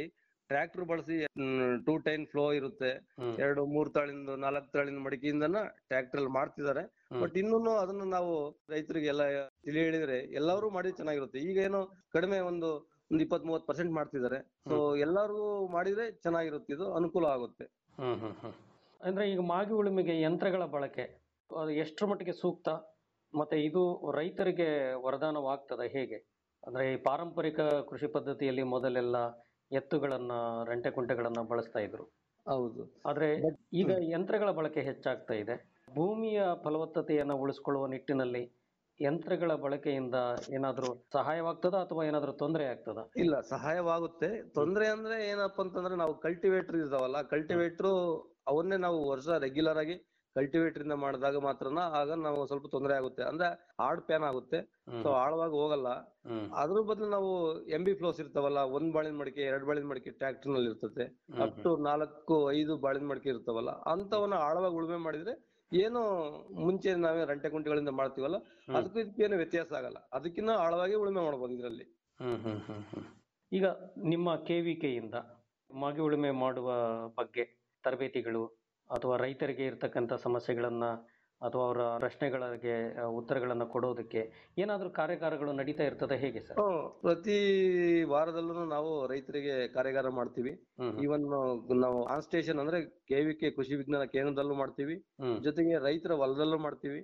ಟ್ರ್ಯಾಕ್ಟರ್ ಬಳಸಿ ಟೂ ಟೈನ್ ಫ್ಲೋ ಇರುತ್ತೆ ಎರಡು ಮೂರ್ ತಾಳಿಂದ ನಾಲ್ಕು ತಾಳಿಂದ ಮಡಿಕೆಯಿಂದನ ಟ್ರ್ಯಾಕ್ಟರ್ ಅಲ್ಲಿ ಮಾಡ್ತಿದ್ದಾರೆ ಬಟ್ ಇನ್ನೂ ಅದನ್ನ ನಾವು ರೈತರಿಗೆಲ್ಲ ತಿಳಿ ಹೇಳಿದ್ರೆ ಎಲ್ಲರೂ ಮಾಡಿ ಚೆನ್ನಾಗಿರುತ್ತೆ ಈಗ ಏನೋ ಕಡಿಮೆ ಒಂದು ಒಂದು ಇಪ್ಪತ್ ಮೂವತ್ ಪರ್ಸೆಂಟ್ ಮಾಡ್ತಿದ್ದಾರೆ ಸೊ ಎಲ್ಲರಿಗೂ ಮಾಡಿದ್ರೆ ಚೆನ್ನಾಗಿರುತ್ತೆ ಇದು ಅನುಕೂಲ ಆಗುತ್ತೆ ಹ್ಮ್ ಹ್ಮ್ ಹ್ಮ್ ಅಂದ್ರೆ ಈಗ ಮಾಗಿ ಉಳುಮೆಗೆ ಯಂತ್ರಗಳ ಬಳಕೆ ಅದು ಎಷ್ಟರ ಮಟ್ಟಿಗೆ ಸೂಕ್ತ ಮತ್ತೆ ಇದು ರೈತರಿಗೆ ವರದಾನವಾಗ್ತದ ಹೇಗೆ ಅಂದ್ರೆ ಈ ಪಾರಂಪರಿಕ ಕೃಷಿ ಪದ್ಧತಿಯಲ್ಲಿ ಮೊದಲೆಲ್ಲ ಎತ್ತುಗಳನ್ನ ರಂಟೆ ಕುಂಟೆಗಳನ್ನ ಬಳಸ್ತಾ ಇದ್ರು ಹೌದು ಆದ್ರೆ ಈಗ ಯಂತ್ರಗಳ ಬಳಕೆ ಹೆಚ್ಚಾಗ್ತಾ ಇದೆ ಭೂಮಿಯ ಫಲವತ್ತತೆಯನ್ನು ಉಳಿಸ್ಕೊಳ್ಳುವ ನಿಟ್ಟಿನಲ್ಲಿ ಯಂತ್ರಗಳ ಬಳಕೆಯಿಂದ ಏನಾದ್ರೂ ಸಹಾಯವಾಗ್ತದ ಅಥವಾ ಏನಾದ್ರೂ ತೊಂದರೆ ಆಗ್ತದ ಇಲ್ಲ ಸಹಾಯವಾಗುತ್ತೆ ತೊಂದ್ರೆ ಅಂದ್ರೆ ಏನಪ್ಪಾ ಅಂತಂದ್ರೆ ನಾವು ಕಲ್ಟಿವೇಟರ್ ಇದಾವಲ್ಲ ಕಲ್ಟಿವೇಟರ್ ಅವನ್ನೇ ನಾವು ವರ್ಷ ರೆಗ್ಯುಲರ್ ಆಗಿ ಕಲ್ಟಿವೇಟರ್ ಇಂದ ಮಾಡಿದಾಗ ಮಾತ್ರನ ಆಗ ನಾವು ಸ್ವಲ್ಪ ತೊಂದರೆ ಆಗುತ್ತೆ ಅಂದ್ರೆ ಹಾರ್ಡ್ ಪ್ಯಾನ್ ಆಗುತ್ತೆ ಸೊ ಆಳವಾಗಿ ಹೋಗಲ್ಲ ಅದ್ರ ಬದಲು ನಾವು ಎಂ ಬಿ ಫ್ಲೋಸ್ ಇರ್ತಾವಲ್ಲ ಒಂದ್ ಬಾಳಿನ ಮಡಿಕೆ ಎರಡ್ ಬಾಳಿನ ಮಡಿಕೆ ಟ್ರ್ಯಾಕ್ಟರ್ ನಲ್ಲಿ ಇರ್ತದೆ ಅಪ್ ಟು ನಾಲ್ಕು ಐದು ಬಾಳಿನ ಮಡಿಕೆ ಇರ್ತಾವಲ್ಲ ಅಂತವನ್ನ ಆಳವಾಗಿ ಉಳುಮೆ ಮಾಡಿದ್ರೆ ಏನು ಮುಂಚೆ ನಾವೇ ರಂಟೆ ಕುಂಟೆಗಳಿಂದ ಮಾಡ್ತೀವಲ್ಲ ಅದಕ್ಕೂ ಇದಕ್ಕೇನು ವ್ಯತ್ಯಾಸ ಆಗಲ್ಲ ಅದಕ್ಕಿಂತ ಆಳವಾಗಿ ಉಳುಮೆ ಮಾಡ್ಬೋದು ಇದರಲ್ಲಿ ಹ್ಮ್ ಹ್ಮ್ ಹ್ಮ್ ಹ್ಮ್ ಈಗ ನಿಮ್ಮ ಕೆವಿಕೆಯಿಂದ ಮಾಗಿ ಉಳುಮೆ ಮಾಡುವ ಬಗ್ಗೆ ತರಬೇತಿಗಳು ಅಥವಾ ರೈತರಿಗೆ ಇರ್ತಕ್ಕಂಥ ಸಮಸ್ಯೆಗಳನ್ನ ಅಥವಾ ಅವರ ಪ್ರಶ್ನೆಗಳಿಗೆ ಆ, ಉತ್ತರಗಳನ್ನ ಕೊಡೋದಕ್ಕೆ ಏನಾದರೂ ಕಾರ್ಯಕಾರಗಳು ನಡೀತಾ ಇರ್ತದೆ ಹೇಗೆ ಸರ್ ಹ್ಮ್. ಪ್ರತಿ ವಾರದಲ್ಲೂ ನಾವು ರೈತರಿಗೆ ಕಾರ್ಯಾಗಾರ ಮಾಡ್ತೀವಿ ಈವನ್ ನಾವು ಆನ್ ಸ್ಟೇಷನ್ ಅಂದ್ರೆ ಕೆವಿಕೆ ಕೃಷಿ ವಿಜ್ಞಾನ ಕೇಂದ್ರದಲ್ಲೂ ಮಾಡ್ತೀವಿ ಜೊತೆಗೆ ರೈತರ ಹೊಲದಲ್ಲೂ ಮಾಡ್ತೀವಿ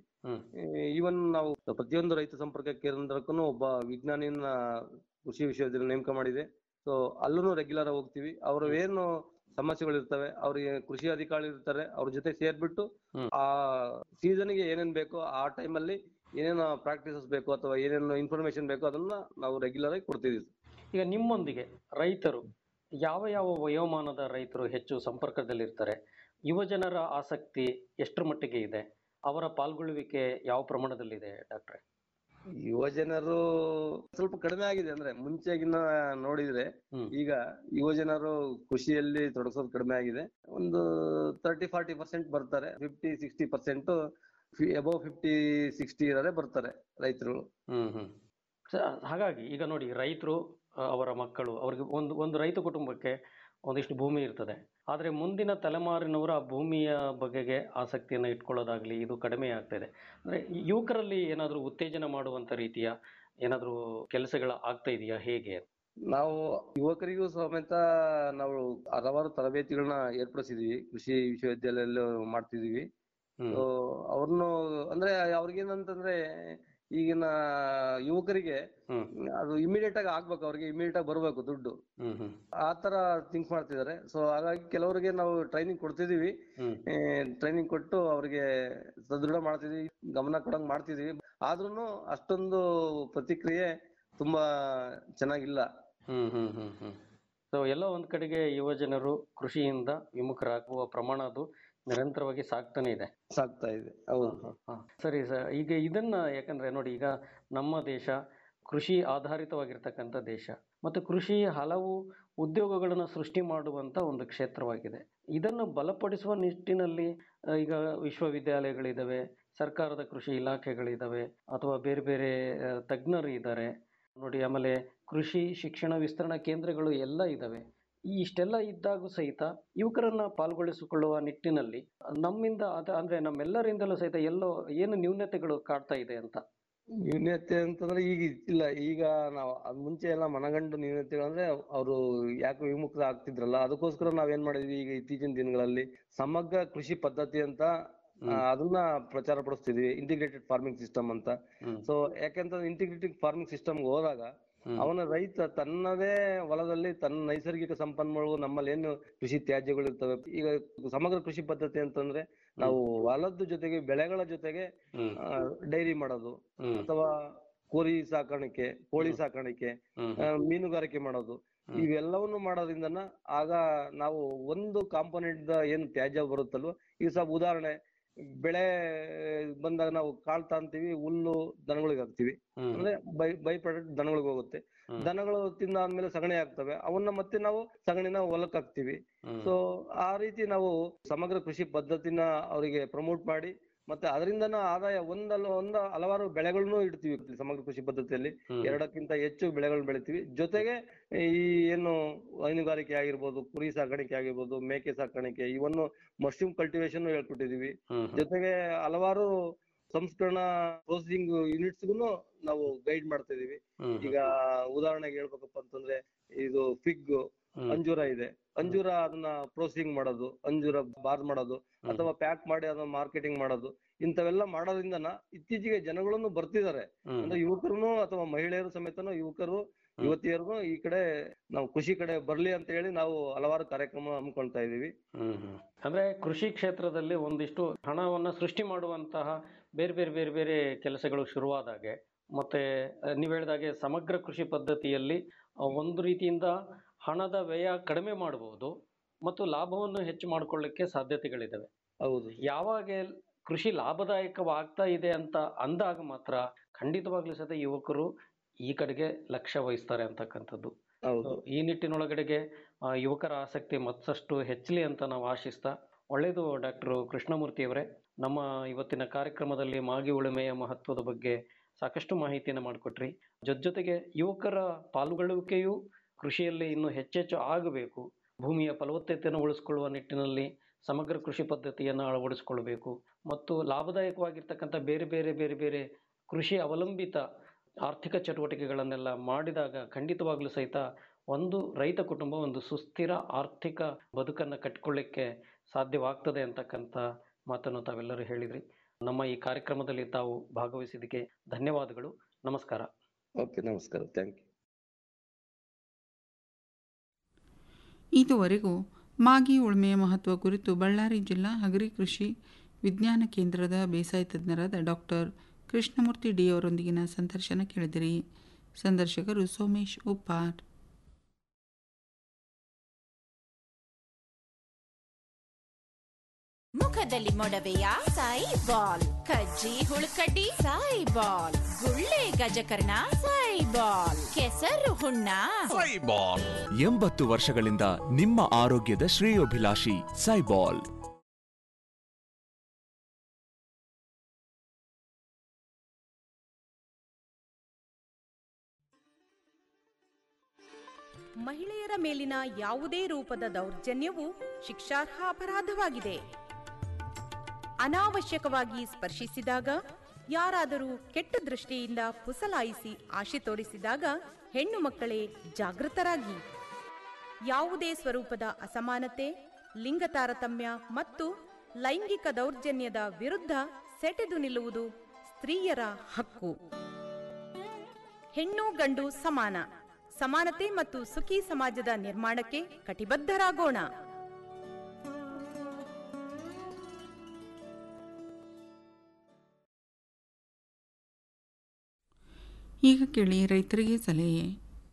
ಈವನ್ ನಾವು ಪ್ರತಿಯೊಂದು ರೈತ ಸಂಪರ್ಕ ಕೇಂದ್ರಕ್ಕೂ ಒಬ್ಬ ವಿಜ್ಞಾನಿಯನ್ನ ಕೃಷಿ ವಿಶ್ವವಿದ್ಯಾಲಯ ನೇಮಕ ಮಾಡಿದೆ ಸೊ ಅಲ್ಲೂ ರೆಗ್ಯುಲರ್ ಹೋಗ್ತೀವಿ ಅವ್ರ ಏನು ಸಮಸ್ಯೆಗಳು ಇರ್ತವೆ ಅವ್ರಿಗೆ ಕೃಷಿ ಅಧಿಕಾರಿ ಇರ್ತಾರೆ ಅವ್ರ ಜೊತೆ ಸೇರ್ಬಿಟ್ಟು ಆ ಸೀಸನ್ಗೆ ಏನೇನ್ ಬೇಕೋ ಆ ಟೈಮಲ್ಲಿ ಏನೇನು ಪ್ರಾಕ್ಟೀಸಸ್ ಬೇಕು ಅಥವಾ ಏನೇನು ಇನ್ಫಾರ್ಮೇಶನ್ ಬೇಕೋ ಅದನ್ನ ನಾವು ರೆಗ್ಯುಲರ್ ಆಗಿ ಕೊಡ್ತೀವಿ ಈಗ ನಿಮ್ಮೊಂದಿಗೆ ರೈತರು ಯಾವ ಯಾವ ವಯೋಮಾನದ ರೈತರು ಹೆಚ್ಚು ಸಂಪರ್ಕದಲ್ಲಿರ್ತಾರೆ ಯುವಜನರ ಆಸಕ್ತಿ ಎಷ್ಟರ ಮಟ್ಟಿಗೆ ಇದೆ ಅವರ ಪಾಲ್ಗೊಳ್ಳುವಿಕೆ ಯಾವ ಪ್ರಮಾಣದಲ್ಲಿದೆ ಡಾಕ್ಟ್ರೆ ಯುವ ಜನರು ಸ್ವಲ್ಪ ಕಡಿಮೆ ಆಗಿದೆ ಅಂದ್ರೆ ಮುಂಚೆಗಿನ್ನ ನೋಡಿದ್ರೆ ಈಗ ಯುವ ಜನರು ಕೃಷಿಯಲ್ಲಿ ತೊಡಗಿಸೋದು ಕಡಿಮೆ ಆಗಿದೆ ಒಂದು ತರ್ಟಿ ಫಾರ್ಟಿ ಪರ್ಸೆಂಟ್ ಬರ್ತಾರೆ fifty sixty percent above fifty sixty ಇರೋದೇ ಬರ್ತಾರೆ ರೈತರು ಹ್ಮ್ ಹ್ಮ್ ಸ- ಹಾಗಾಗಿ ಈಗ ನೋಡಿ ರೈತರು ಅವರ ಮಕ್ಕಳು ಅವ್ರಿಗೆ ಒಂದು ಒಂದು ರೈತ ಕುಟುಂಬಕ್ಕೆ ಒಂದಿಷ್ಟು ಭೂಮಿ ಇರ್ತದೆ ಆದರೆ ಮುಂದಿನ ತಲೆಮಾರಿನವರು ಆ ಭೂಮಿಯ ಬಗೆಗೆ ಆಸಕ್ತಿಯನ್ನು ಇಟ್ಕೊಳ್ಳೋದಾಗ್ಲಿ ಇದು ಕಡಿಮೆ ಆಗ್ತಾ ಇದೆ ಅಂದ್ರೆ ಯುವಕರಲ್ಲಿ ಏನಾದರೂ ಉತ್ತೇಜನ ಮಾಡುವಂತ ರೀತಿಯ ಏನಾದರೂ ಕೆಲಸಗಳ ಆಗ್ತಾ ಇದೆಯಾ ಹೇಗೆ ನಾವು ಯುವಕರಿಗೂ ಸಮೇತ ನಾವು ಹಲವಾರು ತರಬೇತಿಗಳನ್ನ ಏರ್ಪಡಿಸಿದೀವಿ ಕೃಷಿ ವಿಶ್ವವಿದ್ಯಾಲಯದಲ್ಲಿ ಮಾಡ್ತಿದೀವಿ ಸೊ ಅವ್ರನ್ನು ಅಂದ್ರೆ ಅವ್ರಿಗೇನಂತಂದ್ರೆ ಈಗಿನ ಯುವಕರಿಗೆ ಅದು ಇಮಿಡಿಯೇಟ್ ಆಗಿ ಆಗ್ಬೇಕು ಅವ್ರಿಗೆ ಇಮಿಡಿಯೇಟ್ ಆಗಿ ಬರ್ಬೇಕು ದುಡ್ಡು ಆ ತರ ಥಿಂಕ್ ಮಾಡ್ತಿದ್ದಾರೆ ಸೊ ಹಾಗಾಗಿ ಕೆಲವರಿಗೆ ನಾವು ಟ್ರೈನಿಂಗ್ ಕೊಡ್ತಿದೀವಿ ಟ್ರೈನಿಂಗ್ ಕೊಟ್ಟು ಅವ್ರಿಗೆ ಸದೃಢ ಮಾಡ್ತಿದೀವಿ ಗಮನ ಕೊಡಂಗ್ ಮಾಡ್ತಿದೀವಿ ಆದ್ರೂನು ಅಷ್ಟೊಂದು ಪ್ರತಿಕ್ರಿಯೆ ತುಂಬಾ ಚೆನ್ನಾಗಿಲ್ಲ ಹ್ಮ್ ಹ್ಮ್ ಹ್ಮ್ ಹ್ಮ್ ಸೊ ಎಲ್ಲೋ ಒಂದ್ ಕಡೆಗೆ ಯುವ ಜನರು ಕೃಷಿಯಿಂದ ವಿಮುಖರಾಗುವ ಪ್ರಮಾಣ ಅದು ನಿರಂತರವಾಗಿ ಸಾಗ್ತಾನೆ ಇದೆ ಸಾಗ್ತಾ ಇದೆ ಹೌದು ಹ. ಸರಿ ಸರ್ ಈಗ ಇದನ್ನ ಯಾಕಂದ್ರೆ ನೋಡಿ ಈಗ ನಮ್ಮ ದೇಶ ಕೃಷಿ ಆಧಾರಿತವಾಗಿರ್ತಕ್ಕಂಥ ದೇಶ ಮತ್ತು ಕೃಷಿ ಹಲವು ಉದ್ಯೋಗಗಳನ್ನು ಸೃಷ್ಟಿ ಮಾಡುವಂತ ಒಂದು ಕ್ಷೇತ್ರವಾಗಿದೆ ಇದನ್ನು ಬಲಪಡಿಸುವ ನಿಟ್ಟಿನಲ್ಲಿ ಆ, ಈಗ ವಿಶ್ವವಿದ್ಯಾಲಯಗಳಿದ್ದಾವೆ ಸರ್ಕಾರದ ಕೃಷಿ ಇಲಾಖೆಗಳಿದ್ದಾವೆ ಅಥವಾ ಬೇರೆ ಬೇರೆ ಆ, ತಜ್ಞರು ಇದ್ದಾರೆ ನೋಡಿ ಆಮೇಲೆ ಕೃಷಿ ಶಿಕ್ಷಣ ವಿಸ್ತರಣಾ ಕೇಂದ್ರಗಳು ಎಲ್ಲ ಇದ್ದಾವೆ ಈ ಇಷ್ಟೆಲ್ಲ ಇದ್ದಾಗೂ ಸಹಿತ ಯುವಕರನ್ನ ಪಾಲ್ಗೊಳಿಸಿಕೊಳ್ಳುವ ನಿಟ್ಟಿನಲ್ಲಿ ನಮ್ಮಿಂದ ಅದ ಅಂದ್ರೆ ನಮ್ಮೆಲ್ಲರಿಂದಲೂ ಸಹಿತ ಎಲ್ಲೋ ಏನು ನ್ಯೂನತೆಗಳು ಕಾಡ್ತಾ ಇದೆ ಅಂತ ನ್ಯೂನತೆ ಅಂತಂದ್ರೆ ಈಗ ಇಲ್ಲ ಈಗ ನಾವು ಅದ್ ಮುಂಚೆ ಎಲ್ಲ ಮನಗಂಡು ನ್ಯೂನತೆಗಳು ಅಂದ್ರೆ ಅವರು ಯಾಕೆ ವಿಮುಕ್ತ ಆಗ್ತಿದ್ರಲ್ಲ ಅದಕ್ಕೋಸ್ಕರ ನಾವೇನ್ ಮಾಡಿದ್ವಿ ಈಗ ಇತ್ತೀಚಿನ ದಿನಗಳಲ್ಲಿ ಸಮಗ್ರ ಕೃಷಿ ಪದ್ಧತಿ ಅಂತ ಆ, ಅದನ್ನ ಪ್ರಚಾರ ಪಡಿಸ್ತಿದ್ವಿ ಇಂಟಿಗ್ರೇಟೆಡ್ ಫಾರ್ಮಿಂಗ್ ಸಿಸ್ಟಮ್ ಅಂತ ಸೊ ಯಾಕೆಂತಂದ್ರೆ ಇಂಟಿಗ್ರೇಟೆಡ್ ಫಾರ್ಮಿಂಗ್ ಸಿಸ್ಟಮ್ ಹೋದಾಗ ಅವನ ರೈತ ತನ್ನದೇ ಹೊಲದಲ್ಲಿ ತನ್ನ ನೈಸರ್ಗಿಕ ಸಂಪನ್ಮೂಲಗಳು ನಮ್ಮಲ್ಲಿ ಏನು ಕೃಷಿ ತ್ಯಾಜ್ಯಗಳು ಇರ್ತವೆ ಈಗ ಸಮಗ್ರ ಕೃಷಿ ಪದ್ಧತಿ ಅಂತಂದ್ರೆ ನಾವು ಹೊಲದ ಜೊತೆಗೆ ಬೆಳೆಗಳ ಜೊತೆಗೆ ಡೈರಿ ಮಾಡೋದು ಅಥವಾ ಕೋರಿ ಸಾಕಾಣಿಕೆ ಕೋಳಿ ಸಾಕಾಣಿಕೆ ಆ, ಮೀನುಗಾರಿಕೆ ಮಾಡೋದು ಇವೆಲ್ಲವನ್ನು ಮಾಡೋದ್ರಿಂದನ ಆಗ ನಾವು ಒಂದು ಕಾಂಪೋನೆಂಟ್ ಏನು ತ್ಯಾಜ್ಯ ಬರುತ್ತಲ್ವ ಈಗ ಸ್ವಲ್ಪ ಉದಾಹರಣೆ ಬೆಳೆ ಬಂದಾಗ ನಾವು ಕಾಳ್ ತಾಂತೀವಿ ಹುಲ್ಲು ದನಗಳಿಗೆ ಹಾಕ್ತಿವಿ ಅಂದ್ರೆ ಬೈ ಬೈ ಪ್ರಾಡಕ್ಟ್ ದನಗಳಿಗೆ ಹೋಗುತ್ತೆ ದನಗಳು ತಿಂದಾದ್ಮೇಲೆ ಸಗಣಿ ಆಗ್ತವೆ ಅವನ್ನ ಮತ್ತೆ ನಾವು ಸಗಣಿನ ಹೊಲಕ್ಕೆ ಹಾಕ್ತಿವಿ ಸೊ ಆ ರೀತಿ ನಾವು ಸಮಗ್ರ ಕೃಷಿ ಪದ್ಧತಿನ ಅವರಿಗೆ ಪ್ರಮೋಟ್ ಮಾಡಿ ಮತ್ತೆ ಅದರಿಂದನ ಆದಾಯ ಒಂದಲ್ಲ ಒಂದ ಹಲವಾರು ಬೆಳೆಗಳನ್ನು ಇಡ್ತೀವಿ ಸಮಗ್ರ ಕೃಷಿ ಪದ್ಧತಿಯಲ್ಲಿ ಹ್ಮ್. ಎರಡಕ್ಕಿಂತ ಹೆಚ್ಚು ಬೆಳೆಗಳನ್ನ ಬೆಳಿತೀವಿ ಜೊತೆಗೆ ಈ ಏನು ಹೈನುಗಾರಿಕೆ ಆಗಿರ್ಬೋದು ಕುರಿ ಸಾಕಾಣಿಕೆ ಆಗಿರ್ಬೋದು ಮೇಕೆ ಸಾಕಾಣಿಕೆ ಇವನ್ನು ಮಶ್ರೂಮ್ ಕಲ್ಟಿವೇಶನ್ ಹೇಳ್ಕೊಟ್ಟಿದೀವಿ ಹ್ಮ್ ಹ್ಮ್. ಜೊತೆಗೆ ಹಲವಾರು ಸಂಸ್ಕರಣಾ ಪ್ರೊಸೆಸಿಂಗ್ ಯೂನಿಟ್ಸ್ಗೂ ನಾವು ಗೈಡ್ ಮಾಡ್ತಾ ಇದೀವಿ ಹ್ಮ್ ಹ್ಮ್. ಈಗ ಉದಾಹರಣೆಗೆ ಹೇಳ್ಬೇಕಪ್ಪ ಅಂತಂದ್ರೆ ಇದು ಫಿಗ್ ಹ್ಮ್. ಅಂಜೂರ ಇದೆ ಅಂಜೂರ ಅದನ್ನ ಪ್ರೊಸೆಸಿಂಗ್ ಮಾಡೋದು ಅಂಜೂರ ಬಾರ್ ಮಾಡೋದು ಅಥವಾ ಪ್ಯಾಕ್ ಮಾಡಿ ಅದನ್ನ ಮಾರ್ಕೆಟಿಂಗ್ ಮಾಡೋದು ಇಂಥವೆಲ್ಲ ಮಾಡೋದ್ರಿಂದನ ಇತ್ತೀಚೆಗೆ ಜನಗಳನ್ನು ಬರ್ತಿದ್ದಾರೆ ಹ್ಮ್. ಅಂದ್ರೆ ಯುವಕರು ಅಥವಾ ಮಹಿಳೆಯರು ಸಮೇತನು ಯುವಕರು ಯುವತಿಯರು ಈ ಕಡೆ ನಾವು ಕೃಷಿ ಕಡೆ ಬರ್ಲಿ ಅಂತ ಹೇಳಿ ನಾವು ಹಲವಾರು ಕಾರ್ಯಕ್ರಮ ಹಮ್ಮಿಕೊಳ್ತಾ ಇದೀವಿ ಹ್ಮ್ ಹ್ಮ್. ಅಂದ್ರೆ ಕೃಷಿ ಕ್ಷೇತ್ರದಲ್ಲಿ ಒಂದಿಷ್ಟು ಹಣವನ್ನ ಸೃಷ್ಟಿ ಮಾಡುವಂತಹ ಬೇರೆ ಬೇರೆ ಬೇರೆ ಬೇರೆ ಕೆಲಸಗಳು ಶುರುವಾದಾಗೆ ಮತ್ತೆ ಅಹ್, ನೀವ್ ಹೇಳಿದಾಗೆ ಸಮಗ್ರ ಕೃಷಿ ಪದ್ಧತಿಯಲ್ಲಿ ಅಹ್, ಒಂದು ರೀತಿಯಿಂದ ಹಣದ ವ್ಯಯ ಕಡಿಮೆ ಮಾಡಬಹುದು ಮತ್ತು ಲಾಭವನ್ನು ಹೆಚ್ಚು ಮಾಡ್ಕೊಳ್ಳಿಕ್ಕೆ ಸಾಧ್ಯತೆಗಳಿದಾವೆ ಹೌದು ಯಾವಾಗ ಕೃಷಿ ಲಾಭದಾಯಕವಾಗ್ತಾ ಇದೆ ಅಂತ ಅಂದಾಗ ಮಾತ್ರ ಖಂಡಿತವಾಗ್ಲೂ ಸಹಿತ ಯುವಕರು ಈ ಕಡೆಗೆ ಲಕ್ಷ್ಯ ವಹಿಸ್ತಾರೆ ಅಂತಕ್ಕಂಥದ್ದು ಹೌದು ಈ ನಿಟ್ಟಿನೊಳಗಡೆಗೆ ಆ, ಯುವಕರ ಆಸಕ್ತಿ ಮತ್ತಷ್ಟು ಹೆಚ್ಚಲಿ ಅಂತ ನಾವು ಆಶಿಸ್ತಾ ಒಳ್ಳೆಯದು ಡಾಕ್ಟರ್ ಕೃಷ್ಣಮೂರ್ತಿ ಅವರೇ ನಮ್ಮ ಇವತ್ತಿನ ಕಾರ್ಯಕ್ರಮದಲ್ಲಿ ಮಾಗಿ ಉಳುಮೆಯ ಮಹತ್ವದ ಬಗ್ಗೆ ಸಾಕಷ್ಟು ಮಾಹಿತಿಯನ್ನು ಮಾಡಿಕೊಟ್ರಿ ಜೊತೆ ಜೊತೆಗೆ ಯುವಕರ ಪಾಲ್ಗೊಳ್ಳುವಿಕೆಯು ಕೃಷಿಯಲ್ಲಿ ಇನ್ನೂ ಹೆಚ್ಚೆಚ್ಚು ಆಗಬೇಕು ಭೂಮಿಯ ಫಲವತ್ತತೆಯನ್ನು ಉಳಿಸ್ಕೊಳ್ಳುವ ನಿಟ್ಟಿನಲ್ಲಿ ಸಮಗ್ರ ಕೃಷಿ ಪದ್ಧತಿಯನ್ನು ಅಳವಡಿಸಿಕೊಳ್ಬೇಕು ಮತ್ತು ಲಾಭದಾಯಕವಾಗಿರ್ತಕ್ಕಂಥ ಬೇರೆ ಬೇರೆ ಬೇರೆ ಬೇರೆ ಕೃಷಿ ಅವಲಂಬಿತ ಆರ್ಥಿಕ ಚಟುವಟಿಕೆಗಳನ್ನೆಲ್ಲ ಮಾಡಿದಾಗ ಖಂಡಿತವಾಗ್ಲೂ ಸಹಿತ ಒಂದು ರೈತ ಕುಟುಂಬ ಒಂದು ಸುಸ್ಥಿರ ಆರ್ಥಿಕ ಬದುಕನ್ನು ಕಟ್ಟಿಕೊಳ್ಳಿಕ್ಕೆ ಸಾಧ್ಯವಾಗ್ತದೆ ಅಂತಕ್ಕಂಥ ಮಾತನ್ನು ತಾವೆಲ್ಲರೂ ಹೇಳಿದ್ರಿ ನಮ್ಮ ಈ ಕಾರ್ಯಕ್ರಮದಲ್ಲಿ ತಾವು ಭಾಗವಹಿಸಿದ್ದಕ್ಕೆ ಧನ್ಯವಾದಗಳು ನಮಸ್ಕಾರ ಓಕೆ ನಮಸ್ಕಾರ ಥ್ಯಾಂಕ್ ಯು ಇದುವರೆಗೂ ಮಾಗಿ ಉಳುಮೆಯ ಮಹತ್ವ ಕುರಿತು ಬಳ್ಳಾರಿ ಜಿಲ್ಲಾ ಹಗರಿ ಕೃಷಿ ವಿಜ್ಞಾನ ಕೇಂದ್ರದ ಬೇಸಾಯ ತಜ್ಞರಾದ ಡಾಕ್ಟರ್ ಕೃಷ್ಣಮೂರ್ತಿ ಡಿ ಅವರೊಂದಿಗಿನ ಸಂದರ್ಶನ ಕೇಳಿದಿರಿ ಸಂದರ್ಶಕರು ಸೋಮೇಶ್ ಉಪ್ಪಾರ್ ಮುಖದಲ್ಲಿ ಮೊಡವೆಯ ಸಾಯಿ ಬಾಲ್ ಕಜ್ಜಿ ಹುಳುಕಡ್ಡಿ ಸಾಯಿ ಬಾಲ್ ಗುಳ್ಳೆ ಗಜಕರ್ಣ ಸಾಯಿ ಬಾಲ್ ಕೆಸರು ಹುಣ್ಣ ಸೈಬಾಲ್ ಎಂಬತ್ತು ವರ್ಷಗಳಿಂದ ನಿಮ್ಮ ಆರೋಗ್ಯದ ಶ್ರೇಯೋಭಿಲಾಷಿ ಸೈಬಾಲ್ ಮಹಿಳೆಯರ ಮೇಲಿನ ಯಾವುದೇ ರೂಪದ ದೌರ್ಜನ್ಯವು ಶಿಕ್ಷಾರ್ಹ ಅಪರಾಧವಾಗಿದೆ ಅನಾವಶ್ಯಕವಾಗಿ ಸ್ಪರ್ಶಿಸಿದಾಗ ಯಾರಾದರೂ ಕೆಟ್ಟ ದೃಷ್ಟಿಯಿಂದ ಪುಸಲಾಯಿಸಿ ಆಶೆ ತೋರಿಸಿದಾಗ ಹೆಣ್ಣು ಮಕ್ಕಳೇ ಜಾಗೃತರಾಗಿ ಯಾವುದೇ ಸ್ವರೂಪದ ಅಸಮಾನತೆ ಲಿಂಗ ತಾರತಮ್ಯ ಮತ್ತು ಲೈಂಗಿಕ ದೌರ್ಜನ್ಯದ ವಿರುದ್ಧ ಸೆಟೆದು ನಿಲ್ಲುವುದು ಸ್ತ್ರೀಯರ ಹಕ್ಕು ಹೆಣ್ಣು ಗಂಡು ಸಮಾನ ಸಮಾನತೆ ಮತ್ತು ಸುಖಿ ಸಮಾಜದ ನಿರ್ಮಾಣಕ್ಕೆ ಕಟಿಬದ್ಧರಾಗೋಣ ಈಗ ಕೇಳಿ ರೈತರಿಗೆ ಸಲಹೆ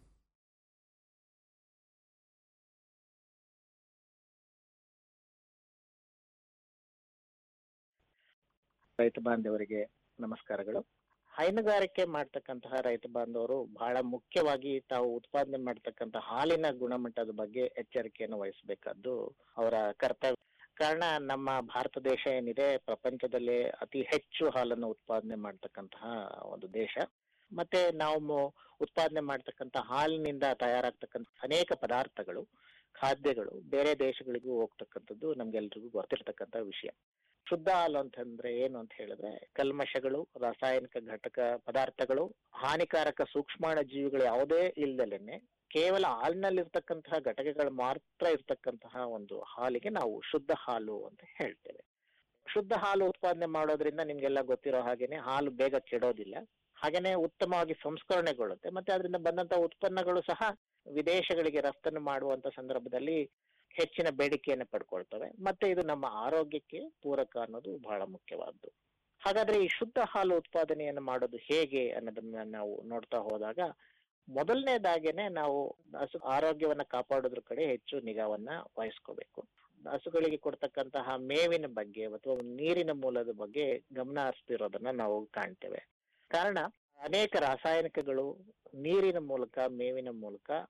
ರೈತ ಬಾಂಧವರಿಗೆ ನಮಸ್ಕಾರಗಳು ಹೈನುಗಾರಿಕೆ ಮಾಡ್ತಕ್ಕಂತಹ ರೈತ ಬಾಂಧವರು ಬಹಳ ಮುಖ್ಯವಾಗಿ ತಾವು ಉತ್ಪಾದನೆ ಮಾಡ್ತಕ್ಕಂಥ ಹಾಲಿನ ಗುಣಮಟ್ಟದ ಬಗ್ಗೆ ಎಚ್ಚರಿಕೆಯನ್ನು ವಹಿಸಬೇಕಾದ್ದು ಅವರ ಕರ್ತವ್ಯ ಕಾರಣ ನಮ್ಮ ಭಾರತ ದೇಶ ಏನಿದೆ ಪ್ರಪಂಚದಲ್ಲೇ ಅತಿ ಹೆಚ್ಚು ಹಾಲನ್ನು ಉತ್ಪಾದನೆ ಮಾಡ್ತಕ್ಕಂತಹ ಒಂದು ದೇಶ ಮತ್ತೆ ನಾವು ಮು- ಉತ್ಪಾದನೆ ಮಾಡ್ತಕ್ಕಂಥ ಹಾಲಿನಿಂದ ತಯಾರಾಗ್ತಕ್ಕಂಥ ಅನೇಕ ಪದಾರ್ಥಗಳು ಖಾದ್ಯಗಳು ಬೇರೆ ದೇಶಗಳಿಗೂ ಹೋಗ್ತಕ್ಕಂಥದ್ದು ನಮ್ಗೆಲ್ರಿಗೂ ಗೊತ್ತಿರ್ತಕ್ಕಂಥ ವಿಷಯ ಶುದ್ಧ ಹಾಲು ಅಂತಂದ್ರೆ ಏನು ಅಂತ ಹೇಳಿದ್ರೆ ಕಲ್ಮಶಗಳು ರಾಸಾಯನಿಕ ಘಟಕ ಪದಾರ್ಥಗಳು ಹಾನಿಕಾರಕ ಸೂಕ್ಷ್ಮಾಣು ಜೀವಿಗಳು ಯಾವುದೇ ಇಲ್ದಲೇನೆ ಕೇವಲ ಹಾಲಿನಲ್ಲಿರ್ತಕ್ಕಂತಹ ಘಟಕಗಳು ಮಾತ್ರ ಇರ್ತಕ್ಕಂತಹ ಒಂದು ಹಾಲಿಗೆ ನಾವು ಶುದ್ಧ ಹಾಲು ಅಂತ ಹೇಳ್ತೇವೆ ಶುದ್ಧ ಹಾಲು ಉತ್ಪಾದನೆ ಮಾಡೋದ್ರಿಂದ ನಿಮ್ಗೆಲ್ಲ ಗೊತ್ತಿರೋ ಹಾಗೇನೆ ಹಾಲು ಬೇಗ ಕೆಡೋದಿಲ್ಲ ಹಾಗೇನೆ ಉತ್ತಮವಾಗಿ ಸಂಸ್ಕರಣೆಗೊಳ್ಳುತ್ತೆ ಮತ್ತೆ ಅದರಿಂದ ಬಂದಂತ ಉತ್ಪನ್ನಗಳು ಸಹ ವಿದೇಶಗಳಿಗೆ ರಫ್ತನ್ನು ಮಾಡುವಂತ ಸಂದರ್ಭದಲ್ಲಿ ಹೆಚ್ಚಿನ ಬೇಡಿಕೆಯನ್ನು ಪಡ್ಕೊಳ್ತವೆ ಮತ್ತೆ ಇದು ನಮ್ಮ ಆರೋಗ್ಯಕ್ಕೆ ಪೂರಕ ಅನ್ನೋದು ಬಹಳ ಮುಖ್ಯವಾದ್ದು ಹಾಗಾದ್ರೆ ಈ ಶುದ್ಧ ಹಾಲು ಉತ್ಪಾದನೆಯನ್ನು ಮಾಡೋದು ಹೇಗೆ ಅನ್ನೋದನ್ನ ನಾವು ನೋಡ್ತಾ ಹೋದಾಗ ಮೊದಲನೇದಾಗೇನೆ ನಾವು ಹಸು ಆರೋಗ್ಯವನ್ನ ಕಾಪಾಡೋದ್ರ ಕಡೆ ಹೆಚ್ಚು ನಿಗಾವನ್ನ ವಹಿಸ್ಕೋಬೇಕು ಹಸುಗಳಿಗೆ ಕೊಡ್ತಕ್ಕಂತಹ ಮೇವಿನ ಬಗ್ಗೆ ಅಥವಾ ನೀರಿನ ಮೂಲದ ಬಗ್ಗೆ ಗಮನ ಹರಿಸ್ತಿರೋದನ್ನ ನಾವು ಕಾಣ್ತೇವೆ ಕಾರಣ ಅನೇಕ ರಾಸಾಯನಿಕಗಳು ನೀರಿನ ಮೂಲಕ ಮೇವಿನ ಮೂಲಕ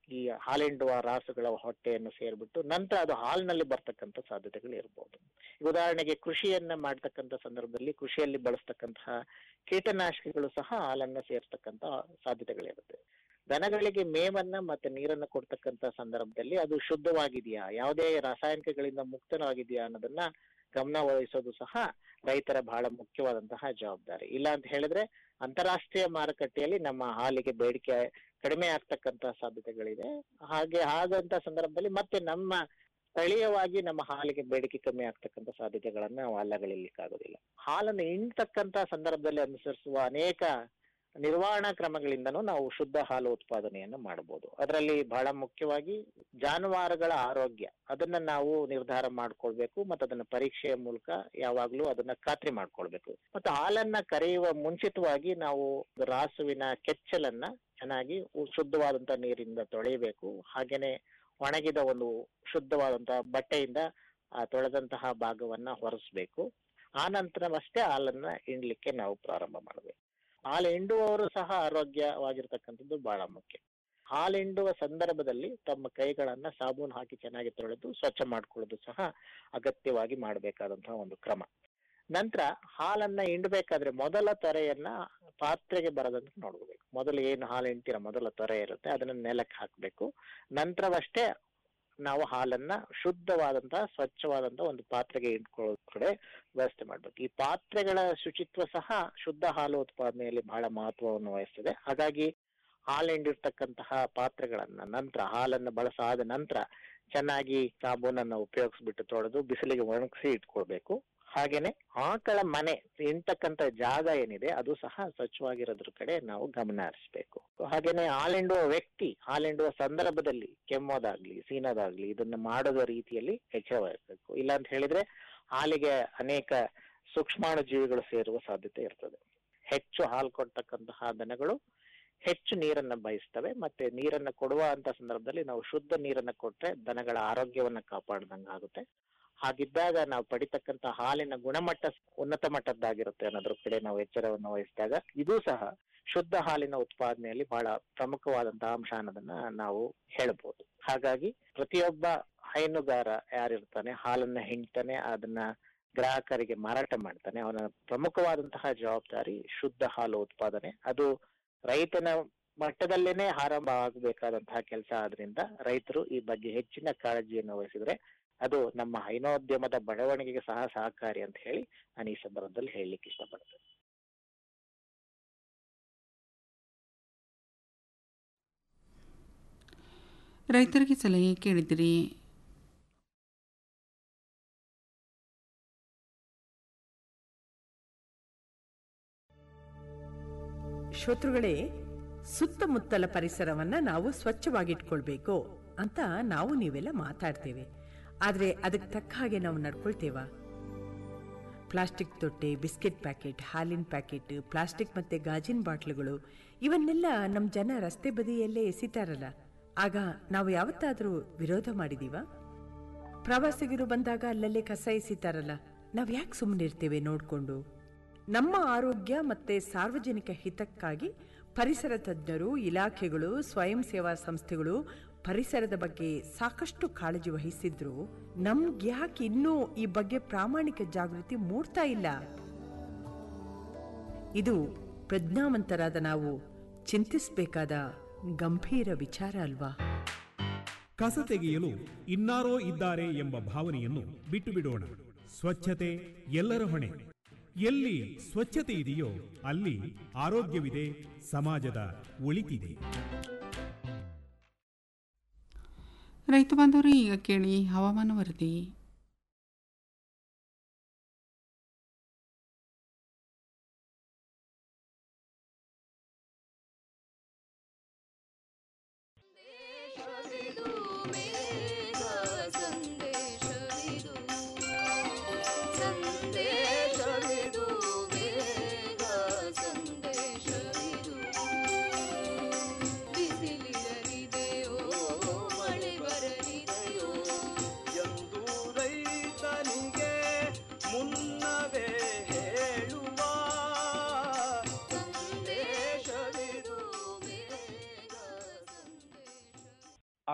ಈ ಹಾಲೆಂಡುವ ರಾಸುಗಳ ಹೊಟ್ಟೆಯನ್ನು ಸೇರ್ಬಿಟ್ಟು ನಂತರ ಅದು ಹಾಲಿನಲ್ಲಿ ಬರ್ತಕ್ಕಂಥ ಸಾಧ್ಯತೆಗಳು ಇರಬಹುದು ಉದಾಹರಣೆಗೆ ಕೃಷಿಯನ್ನ ಮಾಡ್ತಕ್ಕಂಥ ಸಂದರ್ಭದಲ್ಲಿ ಕೃಷಿಯಲ್ಲಿ ಬಳಸ್ತಕ್ಕಂತಹ ಕೀಟನಾಶಕಗಳು ಸಹ ಹಾಲನ್ನ ಸೇರ್ತಕ್ಕಂಥ ಸಾಧ್ಯತೆಗಳಿರುತ್ತೆ ದನಗಳಿಗೆ ಮೇವನ್ನ ಮತ್ತೆ ನೀರನ್ನ ಕೊಡ್ತಕ್ಕಂಥ ಸಂದರ್ಭದಲ್ಲಿ ಅದು ಶುದ್ಧವಾಗಿದೆಯಾ ಯಾವುದೇ ರಾಸಾಯನಿಕಗಳಿಂದ ಮುಕ್ತವಾಗಿದೆಯಾ ಅನ್ನೋದನ್ನ ಗಮನ ವಹಿಸೋದು ಸಹ ರೈತರ ಬಹಳ ಮುಖ್ಯವಾದಂತಹ ಜವಾಬ್ದಾರಿ ಇಲ್ಲ ಅಂತ ಹೇಳಿದ್ರೆ ಅಂತಾರಾಷ್ಟ್ರೀಯ ಮಾರುಕಟ್ಟೆಯಲ್ಲಿ ನಮ್ಮ ಹಾಲಿಗೆ ಬೇಡಿಕೆ ಕಡಿಮೆ ಆಗ್ತಕ್ಕಂತ ಸಾಧ್ಯತೆಗಳಿದೆ ಹಾಗೆ ಹಾಗಂತ ಸಂದರ್ಭದಲ್ಲಿ ಮತ್ತೆ ನಮ್ಮ ಸ್ಥಳೀಯವಾಗಿ ನಮ್ಮ ಹಾಲಿಗೆ ಬೇಡಿಕೆ ಕಮ್ಮಿ ಆಗ್ತಕ್ಕಂಥ ಸಾಧ್ಯತೆಗಳನ್ನ ನಾವು ಅಲ್ಲಗಳಿಲಿಕ್ಕಾಗೋದಿಲ್ಲ ಹಾಲನ್ನು ಇಂಡ್ತಕ್ಕಂತ ಸಂದರ್ಭದಲ್ಲಿ ಅನುಸರಿಸುವ ಅನೇಕ ನಿರ್ವಹಣಾ ಕ್ರಮಗಳಿಂದನೂ ನಾವು ಶುದ್ಧ ಹಾಲು ಉತ್ಪಾದನೆಯನ್ನು ಮಾಡಬಹುದು ಅದರಲ್ಲಿ ಬಹಳ ಮುಖ್ಯವಾಗಿ ಜಾನುವಾರುಗಳ ಆರೋಗ್ಯ ಅದನ್ನ ನಾವು ನಿರ್ಧಾರ ಮಾಡ್ಕೊಳ್ಬೇಕು ಮತ್ತು ಅದನ್ನ ಪರೀಕ್ಷೆಯ ಮೂಲಕ ಯಾವಾಗ್ಲೂ ಅದನ್ನ ಖಾತ್ರಿ ಮಾಡ್ಕೊಳ್ಬೇಕು ಮತ್ತು ಹಾಲನ್ನ ಕರೆಯುವ ಮುಂಚಿತವಾಗಿ ನಾವು ರಾಸುವಿನ ಕೆಚ್ಚಲನ್ನ ಚೆನ್ನಾಗಿ ಉ- ಶುದ್ಧವಾದಂತ ನೀರಿಂದ ತೊಳೆಯಬೇಕು ಹಾಗೇನೆ ಒಣಗಿದ ಒಂದು ಶುದ್ಧವಾದಂತಹ ಬಟ್ಟೆಯಿಂದ ಆ ತೊಳೆದಂತಹ ಭಾಗವನ್ನ ಹೊರಸ್ಬೇಕು ಆ ನಂತರವಷ್ಟೇ ಹಾಲನ್ನ ಹಿಂಡ್ಲಿಕ್ಕೆ ನಾವು ಪ್ರಾರಂಭ ಮಾಡಬೇಕು ಹಾಲು ಹಿಂಡುವವರು ಸಹ ಆರೋಗ್ಯವಾಗಿರ್ತಕ್ಕಂಥದ್ದು ಬಹಳ ಮುಖ್ಯ ಹಾಲು ಹಿಂಡುವ ಸಂದರ್ಭದಲ್ಲಿ ತಮ್ಮ ಕೈಗಳನ್ನ ಸಾಬೂನು ಹಾಕಿ ಚೆನ್ನಾಗಿ ತೊಳೆದು ಸ್ವಚ್ಛ ಮಾಡ್ಕೊಳ್ಳೋದು ಸಹ ಅಗತ್ಯವಾಗಿ ಮಾಡಬೇಕಾದಂತಹ ಒಂದು ಕ್ರಮ ನಂತರ ಹಾಲನ್ನ ಹಿಂಡ್ಬೇಕಾದ್ರೆ ಮೊದಲ ತೊರೆಯನ್ನ ಪಾತ್ರೆಗೆ ಬರದಂತೆ ನೋಡ್ಕೋಬೇಕು ಮೊದಲು ಏನು ಹಾಲು ಹಿಂಡ್ತೀರ ಮೊದಲ ತೊರೆ ಇರುತ್ತೆ ಅದನ್ನ ನೆಲಕ್ಕೆ ಹಾಕ್ಬೇಕು ನಂತರವಷ್ಟೇ ನಾವು ಹಾಲನ್ನ ಶುದ್ಧವಾದಂತಹ ಸ್ವಚ್ಛವಾದಂತಹ ಒಂದು ಪಾತ್ರೆಗೆ ಇಟ್ಕೊಳ್ಳೋ ಕಡೆ ವ್ಯವಸ್ಥೆ ಮಾಡ್ಬೇಕು ಈ ಪಾತ್ರೆಗಳ ಶುಚಿತ್ವ ಸಹ ಶುದ್ಧ ಹಾಲು ಉತ್ಪಾದನೆಯಲ್ಲಿ ಬಹಳ ಮಹತ್ವವನ್ನು ವಹಿಸ್ತದೆ ಹಾಗಾಗಿ ಹಾಲು ಹಿಂಡಿರ್ತಕ್ಕಂತಹ ಪಾತ್ರೆಗಳನ್ನ ನಂತರ ಹಾಲನ್ನು ಬಳಸಾದ ನಂತರ ಚೆನ್ನಾಗಿ ಸಾಬೂನನ್ನ ಉಪಯೋಗಿಸ್ಬಿಟ್ಟು ತೊಳೆದು ಬಿಸಿಲಿಗೆ ಒಣಗಿಸಿ ಇಟ್ಕೊಳ್ಬೇಕು ಹಾಗೇನೆ ಆಕಳ ಮನೆ ಇಂತಕ್ಕಂತ ಜಾಗ ಏನಿದೆ ಅದು ಸಹ ಸ್ವಚ್ಛವಾಗಿರೋದ್ರ ಕಡೆ ನಾವು ಗಮನ ಹರಿಸ್ಬೇಕು ಹಾಗೇನೆ ಹಾಲೆಂಡುವ ವ್ಯಕ್ತಿ ಹಾಲೆಂಡುವ ಸಂದರ್ಭದಲ್ಲಿ ಕೆಮ್ಮೋದಾಗ್ಲಿ ಸೀನೋದಾಗ್ಲಿ ಇದನ್ನ ಮಾಡದ ರೀತಿಯಲ್ಲಿ ಎಚ್ಚರ ವಹಿಸಬೇಕು ಇಲ್ಲ ಅಂತ ಹೇಳಿದ್ರೆ ಹಾಲಿಗೆ ಅನೇಕ ಸೂಕ್ಷ್ಮಾಣು ಜೀವಿಗಳು ಸೇರುವ ಸಾಧ್ಯತೆ ಇರ್ತದೆ ಹೆಚ್ಚು ಹಾಲು ಕೊಡ್ತಕ್ಕಂತಹ ದನಗಳು ಹೆಚ್ಚು ನೀರನ್ನ ಬಯಸ್ತವೆ ಮತ್ತೆ ನೀರನ್ನ ಕೊಡುವ ಅಂತ ಸಂದರ್ಭದಲ್ಲಿ ನಾವು ಶುದ್ಧ ನೀರನ್ನ ಕೊಟ್ರೆ ದನಗಳ ಆರೋಗ್ಯವನ್ನ ಕಾಪಾಡ್ದಂಗ ಆಗುತ್ತೆ ಹಾಗಿದ್ದಾಗ ನಾವು ಪಡಿತಕ್ಕಂತ ಹಾಲಿನ ಗುಣಮಟ್ಟ ಉನ್ನತ ಮಟ್ಟದ್ದಾಗಿರುತ್ತೆ ಅನ್ನೋದ್ರ ಕಡೆ ನಾವು ಎಚ್ಚರವನ್ನು ವಹಿಸಿದಾಗ ಇದು ಸಹ ಶುದ್ಧ ಹಾಲಿನ ಉತ್ಪಾದನೆಯಲ್ಲಿ ಬಹಳ ಪ್ರಮುಖವಾದಂತಹ ಅಂಶ ಅನ್ನೋದನ್ನ ನಾವು ಹೇಳ್ಬೋದು ಹಾಗಾಗಿ ಪ್ರತಿಯೊಬ್ಬ ಹೈನುಗಾರ ಯಾರಿರ್ತಾನೆ ಹಾಲನ್ನ ಹಿಂಡ್ತಾನೆ ಅದನ್ನ ಗ್ರಾಹಕರಿಗೆ ಮಾರಾಟ ಮಾಡ್ತಾನೆ ಅವನ ಪ್ರಮುಖವಾದಂತಹ ಜವಾಬ್ದಾರಿ ಶುದ್ಧ ಹಾಲು ಉತ್ಪಾದನೆ ಅದು ರೈತನ ಮಟ್ಟದಲ್ಲೇನೆ ಆರಂಭ ಆಗಬೇಕಾದಂತಹ ಕೆಲಸ ಆದ್ರಿಂದ ರೈತರು ಈ ಬಗ್ಗೆ ಹೆಚ್ಚಿನ ಕಾಳಜಿಯನ್ನು ವಹಿಸಿದ್ರೆ ಅದು ನಮ್ಮ ಹೈನೋದ್ಯಮದ ಬೆಳವಣಿಗೆಗೆ ಸಹ ಸಹಕಾರಿ ಅಂತ ಹೇಳಿ ನಾನು ಈ ಸಂದರ್ಭದಲ್ಲಿ ಹೇಳಲಿಕ್ಕೆ ಇಷ್ಟಪಡ್ತೇನೆ ರೈತರಿಗೆ ಸಲಹೆ ಕೇಳಿದಿರಿ ಶ್ರೋತೃಗಳೇ ಸುತ್ತಮುತ್ತಲ ಪರಿಸರವನ್ನ ನಾವು ಸ್ವಚ್ಛವಾಗಿಟ್ಕೊಳ್ಬೇಕು ಅಂತ ನಾವು ನೀವೆಲ್ಲ ಮಾತಾಡ್ತೇವೆ ಆದ್ರೆ ಅದಕ್ಕೆ ತಕ್ಕ ಹಾಗೆ ನಾವು ನಡ್ಕೊಳ್ತೇವಾ ಪ್ಲಾಸ್ಟಿಕ್ ತೊಟ್ಟೆ ಬಿಸ್ಕೆಟ್ ಪ್ಯಾಕೆಟ್ ಹಾಲಿನ ಪ್ಯಾಕೆಟ್ ಪ್ಲಾಸ್ಟಿಕ್ ಮತ್ತೆ ಗಾಜಿನ ಬಾಟ್ಲುಗಳು ಇವನ್ನೆಲ್ಲ ನಮ್ಮ ಜನ ರಸ್ತೆ ಬದಿಯಲ್ಲೇ ಎಸಿತಾರಲ್ಲ ಆಗ ನಾವು ಯಾವತ್ತಾದರೂ ವಿರೋಧ ಮಾಡಿದೀವ ಪ್ರವಾಸಿಗರು ಬಂದಾಗ ಅಲ್ಲಲ್ಲೇ ಕಸ ಎಸಿತಾರಲ್ಲ ನಾವು ಯಾಕೆ ಸುಮ್ಮನಿರ್ತೇವೆ ನೋಡಿಕೊಂಡು ನಮ್ಮ ಆರೋಗ್ಯ ಮತ್ತೆ ಸಾರ್ವಜನಿಕ ಹಿತಕ್ಕಾಗಿ ಪರಿಸರ ತಜ್ಞರು ಇಲಾಖೆಗಳು ಸ್ವಯಂ ಸೇವಾ ಸಂಸ್ಥೆಗಳು ಪರಿಸರದ ಬಗ್ಗೆ ಸಾಕಷ್ಟು ಕಾಳಜಿ ವಹಿಸಿದ್ರು ನಮ್ಗೆ ಯಾಕೆ ಇನ್ನೂ ಈ ಬಗ್ಗೆ ಪ್ರಾಮಾಣಿಕ ಜಾಗೃತಿ ಮೂಡ್ತಾ ಇಲ್ಲ ಇದು ಪ್ರಜ್ಞಾವಂತರಾದ ನಾವು ಚಿಂತಿಸಬೇಕಾದ ಗಂಭೀರ ವಿಚಾರ ಅಲ್ವಾ ಕಸ ತೆಗೆಯಲು ಇನ್ನಾರೋ ಇದ್ದಾರೆ ಎಂಬ ಭಾವನೆಯನ್ನು ಬಿಟ್ಟು ಬಿಡೋಣ ಸ್ವಚ್ಛತೆ ಎಲ್ಲರ ಹೊಣೆ ಎಲ್ಲಿ ಸ್ವಚ್ಛತೆ ಇದೆಯೋ ಅಲ್ಲಿ ಆರೋಗ್ಯವಿದೆ ಸಮಾಜದ ಒಳಿತಿದೆ ರೈತ ಬಾಂಧವರು ಈಗ ಕೇಳಿ ಹವಾಮಾನ ವರದಿ ಬಿಸಿಲಿರಲಿದೆಯೋ ಮಳೆ ಬರಲಿದೆಯೋ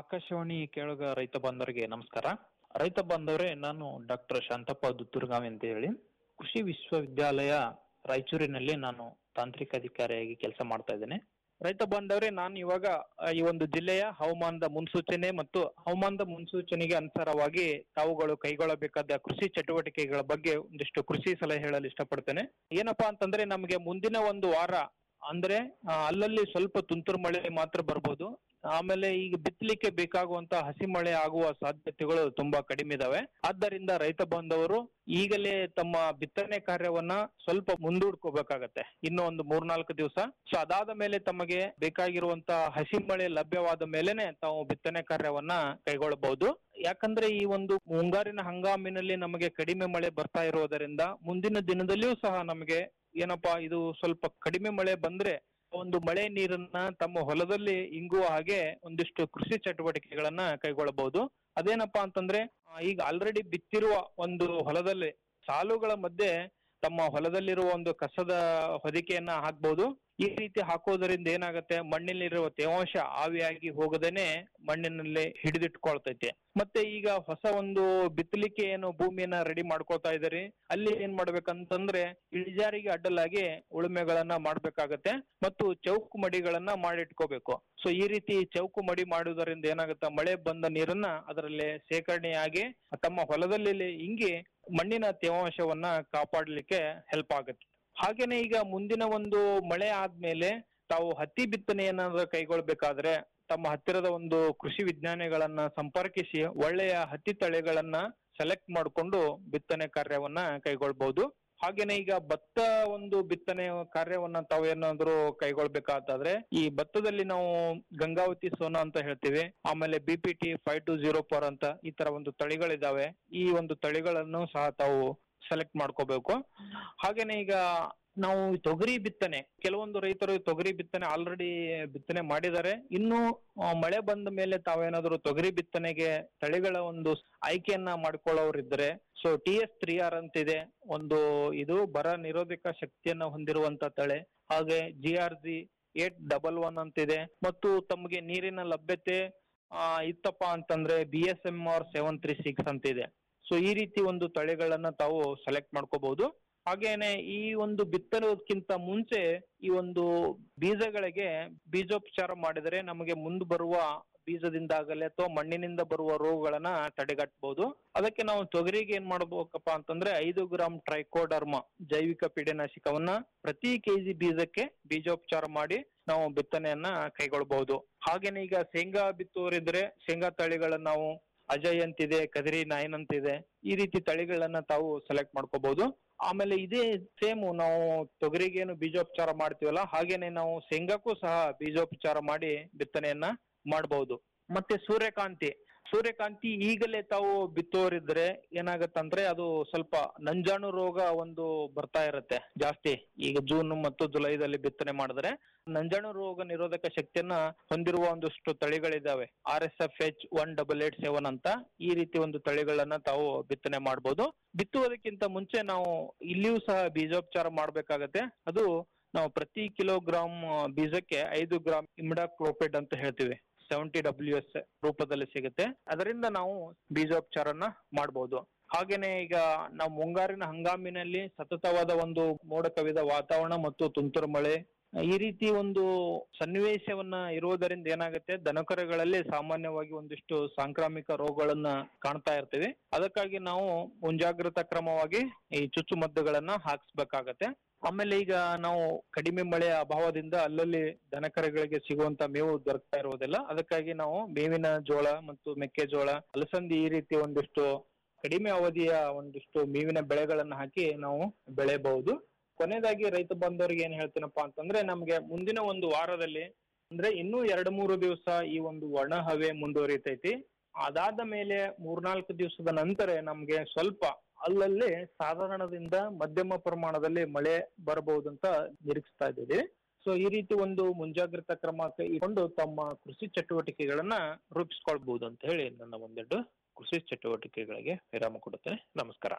ಆಕಾಶವಾಣಿ ಕೇಳುಗ ರೈತ ಬಾಂಧವರಿಗೆ ನಮಸ್ಕಾರ ರೈತ ಬಾಂಧವರೇ ನಾನು ಡಾಕ್ಟರ್ ಶಾಂತಪ್ಪ ದುತ್ತೂರ್ಗಾವಿ ಅಂತ ಹೇಳಿ ಕೃಷಿ ವಿಶ್ವವಿದ್ಯಾಲಯ ರಾಯಚೂರಿನಲ್ಲಿ ನಾನು ತಾಂತ್ರಿಕ ಅಧಿಕಾರಿಯಾಗಿ ಕೆಲಸ ಮಾಡ್ತಾ ಇದ್ದೇನೆ ರೈತ ಬಾಂಧವರೇ ನಾನು ಇವಾಗ ಆ, ಈ ಒಂದು ಜಿಲ್ಲೆಯ ಹವಾಮಾನದ ಮುನ್ಸೂಚನೆ ಮತ್ತು ಹವಾಮಾನದ ಮುನ್ಸೂಚನೆಗೆ ಅನುಸಾರವಾಗಿ ತಾವುಗಳು ಕೈಗೊಳ್ಳಬೇಕಾದ ಕೃಷಿ ಚಟುವಟಿಕೆಗಳ ಬಗ್ಗೆ ಒಂದಿಷ್ಟು ಕೃಷಿ ಸಲಹೆ ಹೇಳಲು ಇಷ್ಟಪಡ್ತೇನೆ ಏನಪ್ಪಾ ಅಂತಂದ್ರೆ ನಮಗೆ ಮುಂದಿನ ಒಂದು ವಾರ ಅಂದ್ರೆ ಆ, ಅಲ್ಲಲ್ಲಿ ಸ್ವಲ್ಪ ತುಂತುರು ಮಳೆ ಮಾತ್ರ ಬರ್ಬೋದು ಆಮೇಲೆ ಈಗ ಬಿತ್ತಲಿಕ್ಕೆ ಬೇಕಾಗುವಂತ ಹಸಿ ಮಳೆ ಆಗುವ ಸಾಧ್ಯತೆಗಳು ತುಂಬಾ ಕಡಿಮೆ ಇದಾವೆ ಆದ್ದರಿಂದ ರೈತ ಬಾಂಧವರು ಈಗಲೇ ತಮ್ಮ ಬಿತ್ತನೆ ಕಾರ್ಯವನ್ನ ಸ್ವಲ್ಪ ಮುಂದೂಡ್ಕೋಬೇಕಾಗತ್ತೆ ಇನ್ನು ಒಂದು ಮೂರ್ನಾಲ್ಕು ದಿವಸ ಸೊ ಅದಾದ ಮೇಲೆ ತಮಗೆ ಬೇಕಾಗಿರುವಂತ ಹಸಿ ಮಳೆ ಲಭ್ಯವಾದ ಮೇಲೆನೆ ತಾವು ಬಿತ್ತನೆ ಕಾರ್ಯವನ್ನ ಕೈಗೊಳ್ಳಬಹುದು ಯಾಕಂದ್ರೆ ಈ ಒಂದು ಮುಂಗಾರಿನ ಹಂಗಾಮಿನಲ್ಲಿ ನಮಗೆ ಕಡಿಮೆ ಮಳೆ ಬರ್ತಾ ಇರೋದರಿಂದ ಮುಂದಿನ ದಿನದಲ್ಲಿಯೂ ಸಹ ನಮಗೆ ಏನಪ್ಪಾ ಇದು ಸ್ವಲ್ಪ ಕಡಿಮೆ ಮಳೆ ಬಂದ್ರೆ ಒಂದು ಮಳೆ ನೀರನ್ನ ತಮ್ಮ ಹೊಲದಲ್ಲಿ ಇಂಗುವ ಹಾಗೆ ಒಂದಿಷ್ಟು ಕೃಷಿ ಚಟುವಟಿಕೆಗಳನ್ನ ಕೈಗೊಳ್ಳಬಹುದು ಅದೇನಪ್ಪಾ ಅಂತಂದ್ರೆ ಆ, ಈಗ ಆಲ್ರೆಡಿ ಬಿತ್ತಿರುವ ಒಂದು ಹೊಲದಲ್ಲಿ ಸಾಲುಗಳ ಮಧ್ಯೆ ತಮ್ಮ ಹೊಲದಲ್ಲಿರುವ ಒಂದು ಕಸದ ಹೊದಿಕೆಯನ್ನ ಹಾಕ್ಬಹುದು ಈ ರೀತಿ ಹಾಕೋದರಿಂದ ಏನಾಗುತ್ತೆ ಮಣ್ಣಿನಲ್ಲಿರುವ ತೇವಾಂಶ ಆವಿಯಾಗಿ ಹೋಗದೇನೆ ಮಣ್ಣಿನಲ್ಲಿ ಹಿಡಿದಿಟ್ಕೊಳ್ತೈತೆ ಮತ್ತೆ ಈಗ ಹೊಸ ಒಂದು ಬಿತ್ತಲಿಕ್ಕೆ ಏನು ಭೂಮಿಯನ್ನ ರೆಡಿ ಮಾಡ್ಕೊಳ್ತಾ ಇದಾರೆ ಅಲ್ಲಿ ಏನ್ ಮಾಡ್ಬೇಕಂತಂದ್ರೆ ಇಳಿಜಾರಿಗೆ ಅಡ್ಡಲಾಗಿ ಉಳುಮೆಗಳನ್ನ ಮಾಡ್ಬೇಕಾಗತ್ತೆ ಮತ್ತು ಚೌಕು ಮಡಿಗಳನ್ನ ಮಾಡಿಟ್ಕೋಬೇಕು ಸೊ ಈ ರೀತಿ ಚೌಕು ಮಡಿ ಮಾಡುವುದರಿಂದ ಏನಾಗುತ್ತೆ ಮಳೆ ಬಂದ ನೀರನ್ನ ಅದರಲ್ಲಿ ಶೇಖರಣೆಯಾಗಿ ತಮ್ಮ ಹೊಲದಲ್ಲಿ ಇಂಗಿ ಮಣ್ಣಿನ ತೇವಾಂಶವನ್ನ ಕಾಪಾಡಲಿಕ್ಕೆ ಹೆಲ್ಪ್ ಆಗುತ್ತೆ ಹಾಗೇನೆ ಈಗ ಮುಂದಿನ ಒಂದು ಮಳೆ ಆದ್ಮೇಲೆ ತಾವು ಹತ್ತಿ ಬಿತ್ತನೆಯನ್ನ ಕೈಗೊಳ್ಬೇಕಾದ್ರೆ ತಮ್ಮ ಹತ್ತಿರದ ಒಂದು ಕೃಷಿ ವಿಜ್ಞಾನಿಗಳನ್ನ ಸಂಪರ್ಕಿಸಿ ಒಳ್ಳೆಯ ಹತ್ತಿ ತಳಿಗಳನ್ನ ಸೆಲೆಕ್ಟ್ ಮಾಡಿಕೊಂಡು ಬಿತ್ತನೆ ಕಾರ್ಯವನ್ನ ಕೈಗೊಳ್ಬಹುದು ಹಾಗೇನೆ ಈಗ ಭತ್ತ ಒಂದು ಬಿತ್ತನೆ ಕಾರ್ಯವನ್ನ ತಾವು ಏನಾದ್ರು ಕೈಗೊಳ್ಬೇಕಾದ್ರೆ ಈ ಭತ್ತದಲ್ಲಿ ನಾವು ಗಂಗಾವತಿ ಸೋನಾ ಅಂತ ಹೇಳ್ತೀವಿ ಆಮೇಲೆ B P T five two zero four ಅಂತ ಈ ತರ ಒಂದು ತಳಿಗಳಿದಾವೆ ಈ ಒಂದು ತಳಿಗಳನ್ನು ಸಹ ತಾವು ಸೆಲೆಕ್ಟ್ ಮಾಡ್ಕೋಬೇಕು ಹಾಗೇನೆ ಈಗ ನಾವು ತೊಗರಿ ಬಿತ್ತನೆ ಕೆಲವೊಂದು ರೈತರು ತೊಗರಿ ಬಿತ್ತನೆ ಆಲ್ರೆಡಿ ಬಿತ್ತನೆ ಮಾಡಿದ್ದಾರೆ ಇನ್ನು ಆ, ಮಳೆ ಬಂದ ಮೇಲೆ ತಾವೇನಾದ್ರು ತೊಗರಿ ಬಿತ್ತನೆಗೆ ತಳಿಗಳ ಒಂದು ಆಯ್ಕೆಯನ್ನ ಮಾಡ್ಕೊಳ್ಳೋರಿದ್ರೆ so T S three R ಅಂತಿದೆ ಒಂದು ಇದು ಬರ ನಿರೋಧಕ ಶಕ್ತಿಯನ್ನ ಹೊಂದಿರುವಂತ ತಳೆ ಹಾಗೆ G R G eight double one ಅಂತಿದೆ ಮತ್ತು ತಮಗೆ ನೀರಿನ ಲಭ್ಯತೆ ಆ, ಇತ್ತಪ್ಪ ಅಂತಂದ್ರೆ B S M R seven three six ಅಂತಿದೆ ಸೊ ಈ ರೀತಿ ಒಂದು ತಳಿಗಳನ್ನ ತಾವು ಸೆಲೆಕ್ಟ್ ಮಾಡ್ಕೋಬಹುದು ಹಾಗೇನೆ ಈ ಒಂದು ಬಿತ್ತನೋದಕ್ಕಿಂತ ಮುಂಚೆ ಈ ಒಂದು ಬೀಜಗಳಿಗೆ ಬೀಜೋಪಚಾರ ಮಾಡಿದರೆ ನಮಗೆ ಮುಂದೆ ಬರುವ ಬೀಜದಿಂದಾಗಲಿ ಅಥವಾ ಮಣ್ಣಿನಿಂದ ಬರುವ ರೋಗಗಳನ್ನ ತಡೆಗಟ್ಟಬಹುದು ಅದಕ್ಕೆ ನಾವು ತೊಗರಿಗೆ ಏನ್ ಮಾಡ್ಬೇಕಪ್ಪ ಅಂತಂದ್ರೆ ಐದು ಗ್ರಾಂ ಟ್ರೈಕೋಡರ್ಮ ಜೈವಿಕ ಪೀಡನಾಶಕವನ್ನ ಪ್ರತಿ ಕೆಜಿ ಬೀಜಕ್ಕೆ ಬೀಜೋಪಚಾರ ಮಾಡಿ ನಾವು ಬಿತ್ತನೆಯನ್ನ ಕೈಗೊಳ್ಳಬಹುದು ಹಾಗೇನೆ ಈಗ ಶೇಂಗಾ ಬಿತ್ತೋರಿದ್ರೆ ಶೇಂಗಾ ತಳಿಗಳನ್ನ ನಾವು ಅಜಯ್ ಅಂತಿದೆ ಕದಿರಿ ನೈನ್ ಅಂತಿದೆ ಈ ರೀತಿ ತಳಿಗಳನ್ನ ತಾವು ಸೆಲೆಕ್ಟ್ ಮಾಡ್ಕೋಬಹುದು ಆಮೇಲೆ ಇದೇ ಸೇಮ್ ನಾವು ತೊಗರಿಗೇನು ಬೀಜೋಪಚಾರ ಮಾಡ್ತೀವಲ್ಲ ಹಾಗೇನೆ ನಾವು ಶೇಂಗಾಕ್ಕೂ ಸಹ ಬೀಜೋಪಚಾರ ಮಾಡಿ ಬಿತ್ತನೆಯನ್ನ ಮಾಡಬಹುದು ಮತ್ತೆ ಸೂರ್ಯಕಾಂತಿ ಸೂರ್ಯಕಾಂತಿ ಈಗಲೇ ತಾವು ಬಿತ್ತೋರಿದ್ರೆ ಏನಾಗತ್ತಂದ್ರೆ ಅದು ಸ್ವಲ್ಪ ನಂಜಾಣು ರೋಗ ಒಂದು ಬರ್ತಾ ಇರುತ್ತೆ ಜಾಸ್ತಿ ಈಗ ಜೂನ್ ಮತ್ತು ಜುಲೈದಲ್ಲಿ ಬಿತ್ತನೆ ಮಾಡಿದ್ರೆ ನಂಜಾಣು ರೋಗ ನಿರೋಧಕ ಶಕ್ತಿಯನ್ನ ಹೊಂದಿರುವ ಒಂದಷ್ಟು ತಳಿಗಳಿದಾವೆ R S F H one double eight seven ಅಂತ ಈ ರೀತಿ ಒಂದು ತಳಿಗಳನ್ನ ತಾವು ಬಿತ್ತನೆ ಮಾಡಬಹುದು ಬಿತ್ತುವುದಕ್ಕಿಂತ ಮುಂಚೆ ನಾವು ಇಲ್ಲಿಯೂ ಸಹ ಬೀಜೋಪಚಾರ ಮಾಡ್ಬೇಕಾಗತ್ತೆ ಅದು ನಾವು ಪ್ರತಿ ಕಿಲೋಗ್ರಾಮ್ ಬೀಜಕ್ಕೆ ಐದು ಗ್ರಾಮ್ ಇಮಿಡಾಕ್ಲೋಪೆಡ್ ಅಂತ ಹೇಳ್ತೀವಿ ಸೆವೆಂಟಿ ಡಬ್ಲ್ಯೂ ಎಸ್ ರೂಪದಲ್ಲಿ ಸಿಗುತ್ತೆ ಅದರಿಂದ ನಾವು ಬೀಜೋಪಚಾರನ ಮಾಡಬಹುದು ಹಾಗೇನೆ ಈಗ ನಾವು ಮುಂಗಾರಿನ ಹಂಗಾಮಿನಲ್ಲಿ ಸತತವಾದ ಒಂದು ಮೋಡ ಕವಿದ ವಾತಾವರಣ ಮತ್ತು ತುಂತುರು ಮಳೆ ಈ ರೀತಿ ಒಂದು ಸನ್ನಿವೇಶವನ್ನ ಇರುವುದರಿಂದ ಏನಾಗುತ್ತೆ ದನಕರುಗಳಲ್ಲಿ ಸಾಮಾನ್ಯವಾಗಿ ಒಂದಿಷ್ಟು ಸಾಂಕ್ರಾಮಿಕ ರೋಗಗಳನ್ನ ಕಾಣ್ತಾ ಇರ್ತೀವಿ ಅದಕ್ಕಾಗಿ ನಾವು ಮುಂಜಾಗ್ರತಾ ಕ್ರಮವಾಗಿ ಈ ಚುಚ್ಚುಮದ್ದುಗಳನ್ನ ಹಾಕ್ಸ್ಬೇಕಾಗತ್ತೆ ಆಮೇಲೆ ಈಗ ನಾವು ಕಡಿಮೆ ಮಳೆಯ ಅಭಾವದಿಂದ ಅಲ್ಲಲ್ಲಿ ದನಕರುಗಳಿಗೆ ಸಿಗುವಂತ ಮೇವು ದೊರಕ್ತಾ ಇರುವುದಿಲ್ಲ ಅದಕ್ಕಾಗಿ ನಾವು ಮೇವಿನ ಜೋಳ ಮತ್ತು ಮೆಕ್ಕೆಜೋಳ ಅಲಸಂದಿ ಈ ರೀತಿ ಒಂದಿಷ್ಟು ಕಡಿಮೆ ಅವಧಿಯ ಒಂದಿಷ್ಟು ಮೇವಿನ ಬೆಳೆಗಳನ್ನ ಹಾಕಿ ನಾವು ಬೆಳೆಯಬಹುದು ಕೊನೆಯದಾಗಿ ರೈತ ಬಂಧುವರಿಗೆ ಏನ್ ಹೇಳ್ತೀನಪ್ಪಾ ಅಂತಂದ್ರೆ ನಮ್ಗೆ ಮುಂದಿನ ಒಂದು ವಾರದಲ್ಲಿ ಅಂದ್ರೆ ಇನ್ನೂ ಎರಡು ಮೂರು ದಿವಸ ಈ ಒಂದು ಒಣ ಹವೆ ಮುಂದುವರಿತೈತಿ ಅದಾದ ಮೇಲೆ ಮೂರ್ನಾಲ್ಕು ದಿವಸದ ನಂತರ ನಮ್ಗೆ ಸ್ವಲ್ಪ ಅಲ್ಲಲ್ಲಿ ಸಾಧಾರಣದಿಂದ ಮಧ್ಯಮ ಪ್ರಮಾಣದಲ್ಲಿ ಮಳೆ ಬರಬಹುದು ಅಂತ ನಿರೀಕ್ಷಿಸ್ತಾ ಇದ್ದೀವಿ ಸೊ ಈ ರೀತಿ ಒಂದು ಮುಂಜಾಗ್ರತಾ ಕ್ರಮ ಕೈಗೊಂಡು ತಮ್ಮ ಕೃಷಿ ಚಟುವಟಿಕೆಗಳನ್ನ ರೂಪಿಸ್ಕೊಳ್ಬಹುದು ಅಂತ ಹೇಳಿ ನನ್ನ ಒಂದೆರಡು ಕೃಷಿ ಚಟುವಟಿಕೆಗಳಿಗೆ ವಿರಾಮ ಕೊಡುತ್ತೇನೆ ನಮಸ್ಕಾರ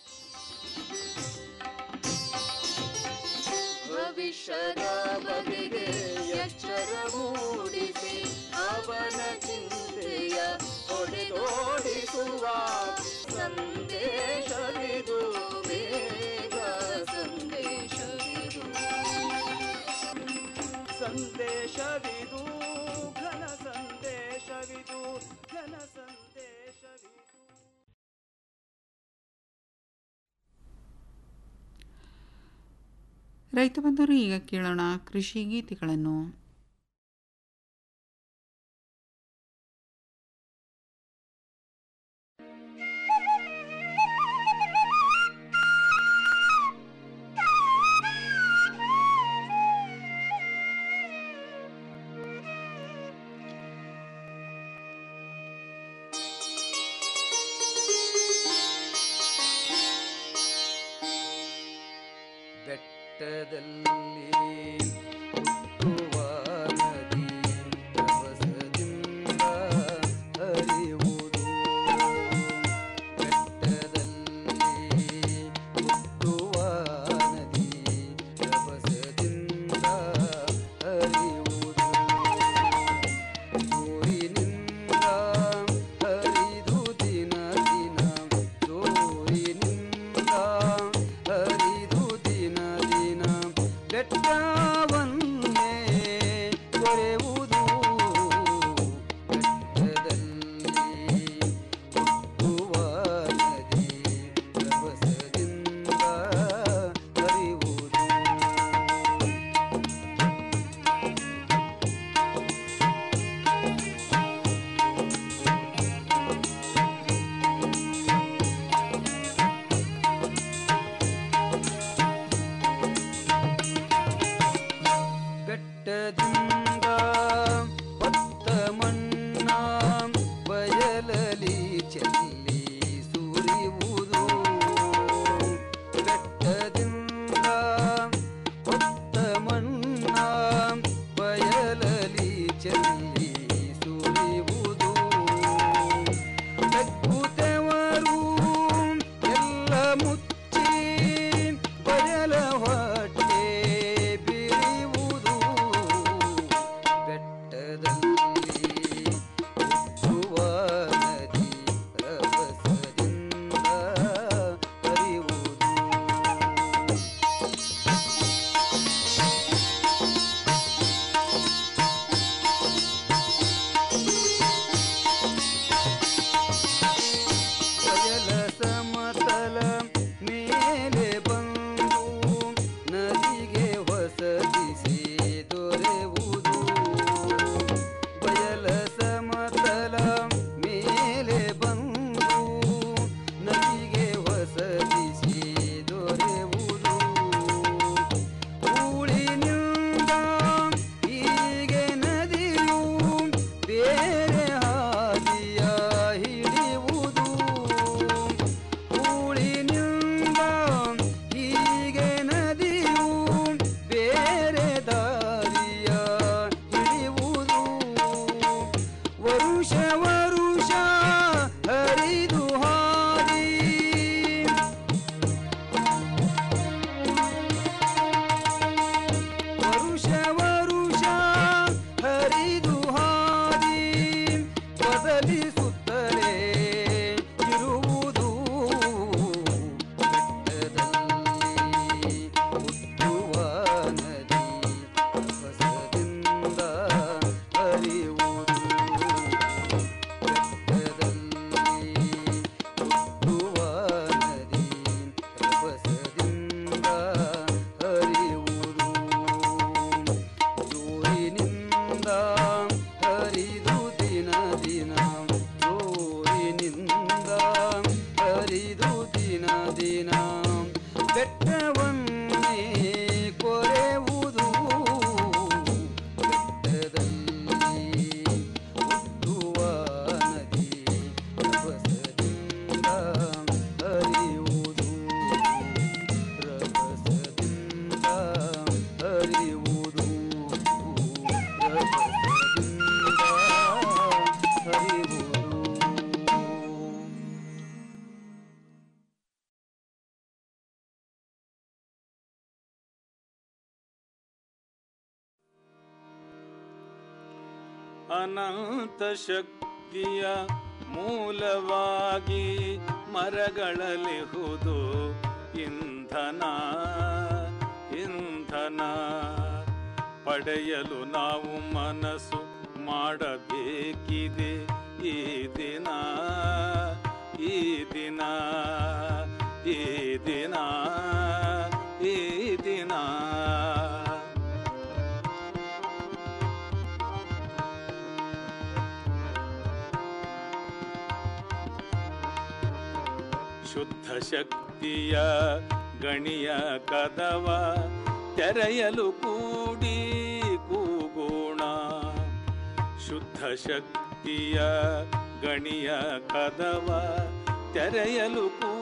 ಭವಿಷ್ಯದ ಬಗೆಗೆ ಎಚ್ಚರ ಮೂಡಿಸಿ ಅವನ ಚಿಂತೆ ತಿಳಿಸುವ ಸಂದೇಶವಿದು ಬೇಗ ಸಂದೇಶವಿದು ಸಂದೇಶವಿದು ಘನ ಸಂದೇಶವಿದು ಘನ ಸಂದೇಶವಿದು ರೈತ ಬಂಧುರು ಈಗ ಕೇಳೋಣ ಕೃಷಿ ಗೀತೆಗಳನ್ನು ಬೆಟ್ಟದಲ್ಲಿ ಹುಟ್ಟುವ ನದಿ ರಭಸದಿಂದ ಹರಿಯುವುದು ಬೆಟ್ಟದಲ್ಲಿ ಹುಟ್ಟುವ ನದಿ ರಭಸದಿಂದ ಹರಿಯುವುದು ಜೋರಿನಿಂದ ಹರಿದು ದಿನ ದಿನ ಜೋರಿನಿಂದ ಹರಿದು ದಿನ ದಿನ ಬೆಟ್ಟವನ್ನೇ ಕೊರೆಯುವುದು ಬೆಟ್ಟದಲ್ಲಿ ಹುಟ್ಟುವ ನದಿ ರಭಸದಿಂದ ಹರಿಯುವುದು ಬೆಟ್ಟದಿಂದ ಹೊತ್ತ ಮಣ್ಣ ಬಯಲಲಿ ಚೆಲ್ಲಿ ಸುರಿಯುವುದು ಬೆಟ್ಟದಿಂದ ಹೊತ್ತ ಮಣ್ಣ ಬಯಲಲಿ ಚೆಲ್ಲಿ ಸುರಿಯುವುದು ಬೆಕ್ಕುತ್ತವರು ಎಲ್ಲ ಮುಚ್ಚಿ ಬಯಲ ಹೊಟ್ಟೆ ಬಿರಿಯುವುದು ಬೆಟ್ಟದಲ್ಲಿ ಹುಟ್ಟುವ ನದಿ ರಭಸದಿಂದ ಹರಿಯುವುದು ಬಯಲ ಸಮತಲ ಮೇಲೆ ಬಂದು ನದಿಗೆ ಹೊಸದಿಸಿ ದೊರೆಯುವುದು ಬಯಲ ಸಮತಲ ಮೇಲೆ ಬಂದು ನದಿಗೆ ಹೊಸದಿಸಿ ದೊರೆಯುವುದು ಊಳಿನಿಂದ ಹೀಗೆ ನದಿಯು ಬೇರೆ ಹಾದಿಯ ಹಿಡಿಯುವುದು ಊಳಿನಿಂದ ಹೀಗೆ ನದಿಯು ಬೇರೆ ದಾರಿಯ ಹಿಡಿಯುವುದು ವರುಷ ವರುಷ ಹರಿದು ಹಾದಿ ವರುಷ ವರುಷ ಹರಿದು ಹಾದಿ ಬದಲಿಸುತ್ತಲೇ ಇರುವುದು ಬೆಟ್ಟದಲ್ಲಿ ಹುಟ್ಟುವ ನದಿ ಹೊಸದಿಂದ ಹರಿಯುವುದು ಬೆಟ್ಟದಲ್ಲಿ ಹುಟ್ಟುವ ನದಿ ರಭಸದಿಂದ ಹರಿಯುವುದು ಜೋರಿನಿಂದ ಹರಿದು ದಿನ ದಿನ ಜೋರಿನಿಂದ ಹರಿದು ದಿನ ದಿನ ಬೆಟ್ಟವನ್ನೇ ಕೊರೆಯುವುದು ಬೆಟ್ಟದಲ್ಲಿ ಹುಟ್ಟುವ ನದಿ ರಭಸದಿಂದ ಹರಿಯುವುದು ರಭಸದಿಂದ ಹರಿಯುವುದು ರಭಸದಿಂದ ಹರಿಯುವುದು ಅನಂತ ಶಕ್ತಿಯ ಮೂಲವಾಗಿ ಮರಗಳಲಿಹುದು ಇಂಧನ ಇಂಧನ ಪಡೆಯಲು ನಾವು ಮನಸ್ಸು ಮಾಡಬೇಕಿದೆ ಈ ದಿನ ಈ ದಿನ ಈ ದಿನ ಈ ದಿನ ಶುದ್ಧ ಶಕ್ತಿಯ ಗಣಿಯ ಕದವ ತೆರೆಯಲು ಕೂಡಿ ಕೂಗೋಣ ಶುದ್ಧ ಶಕ್ತಿಯ ಗಣಿಯ ಕದವ ತೆರೆಯಲು ಕೂಡಿ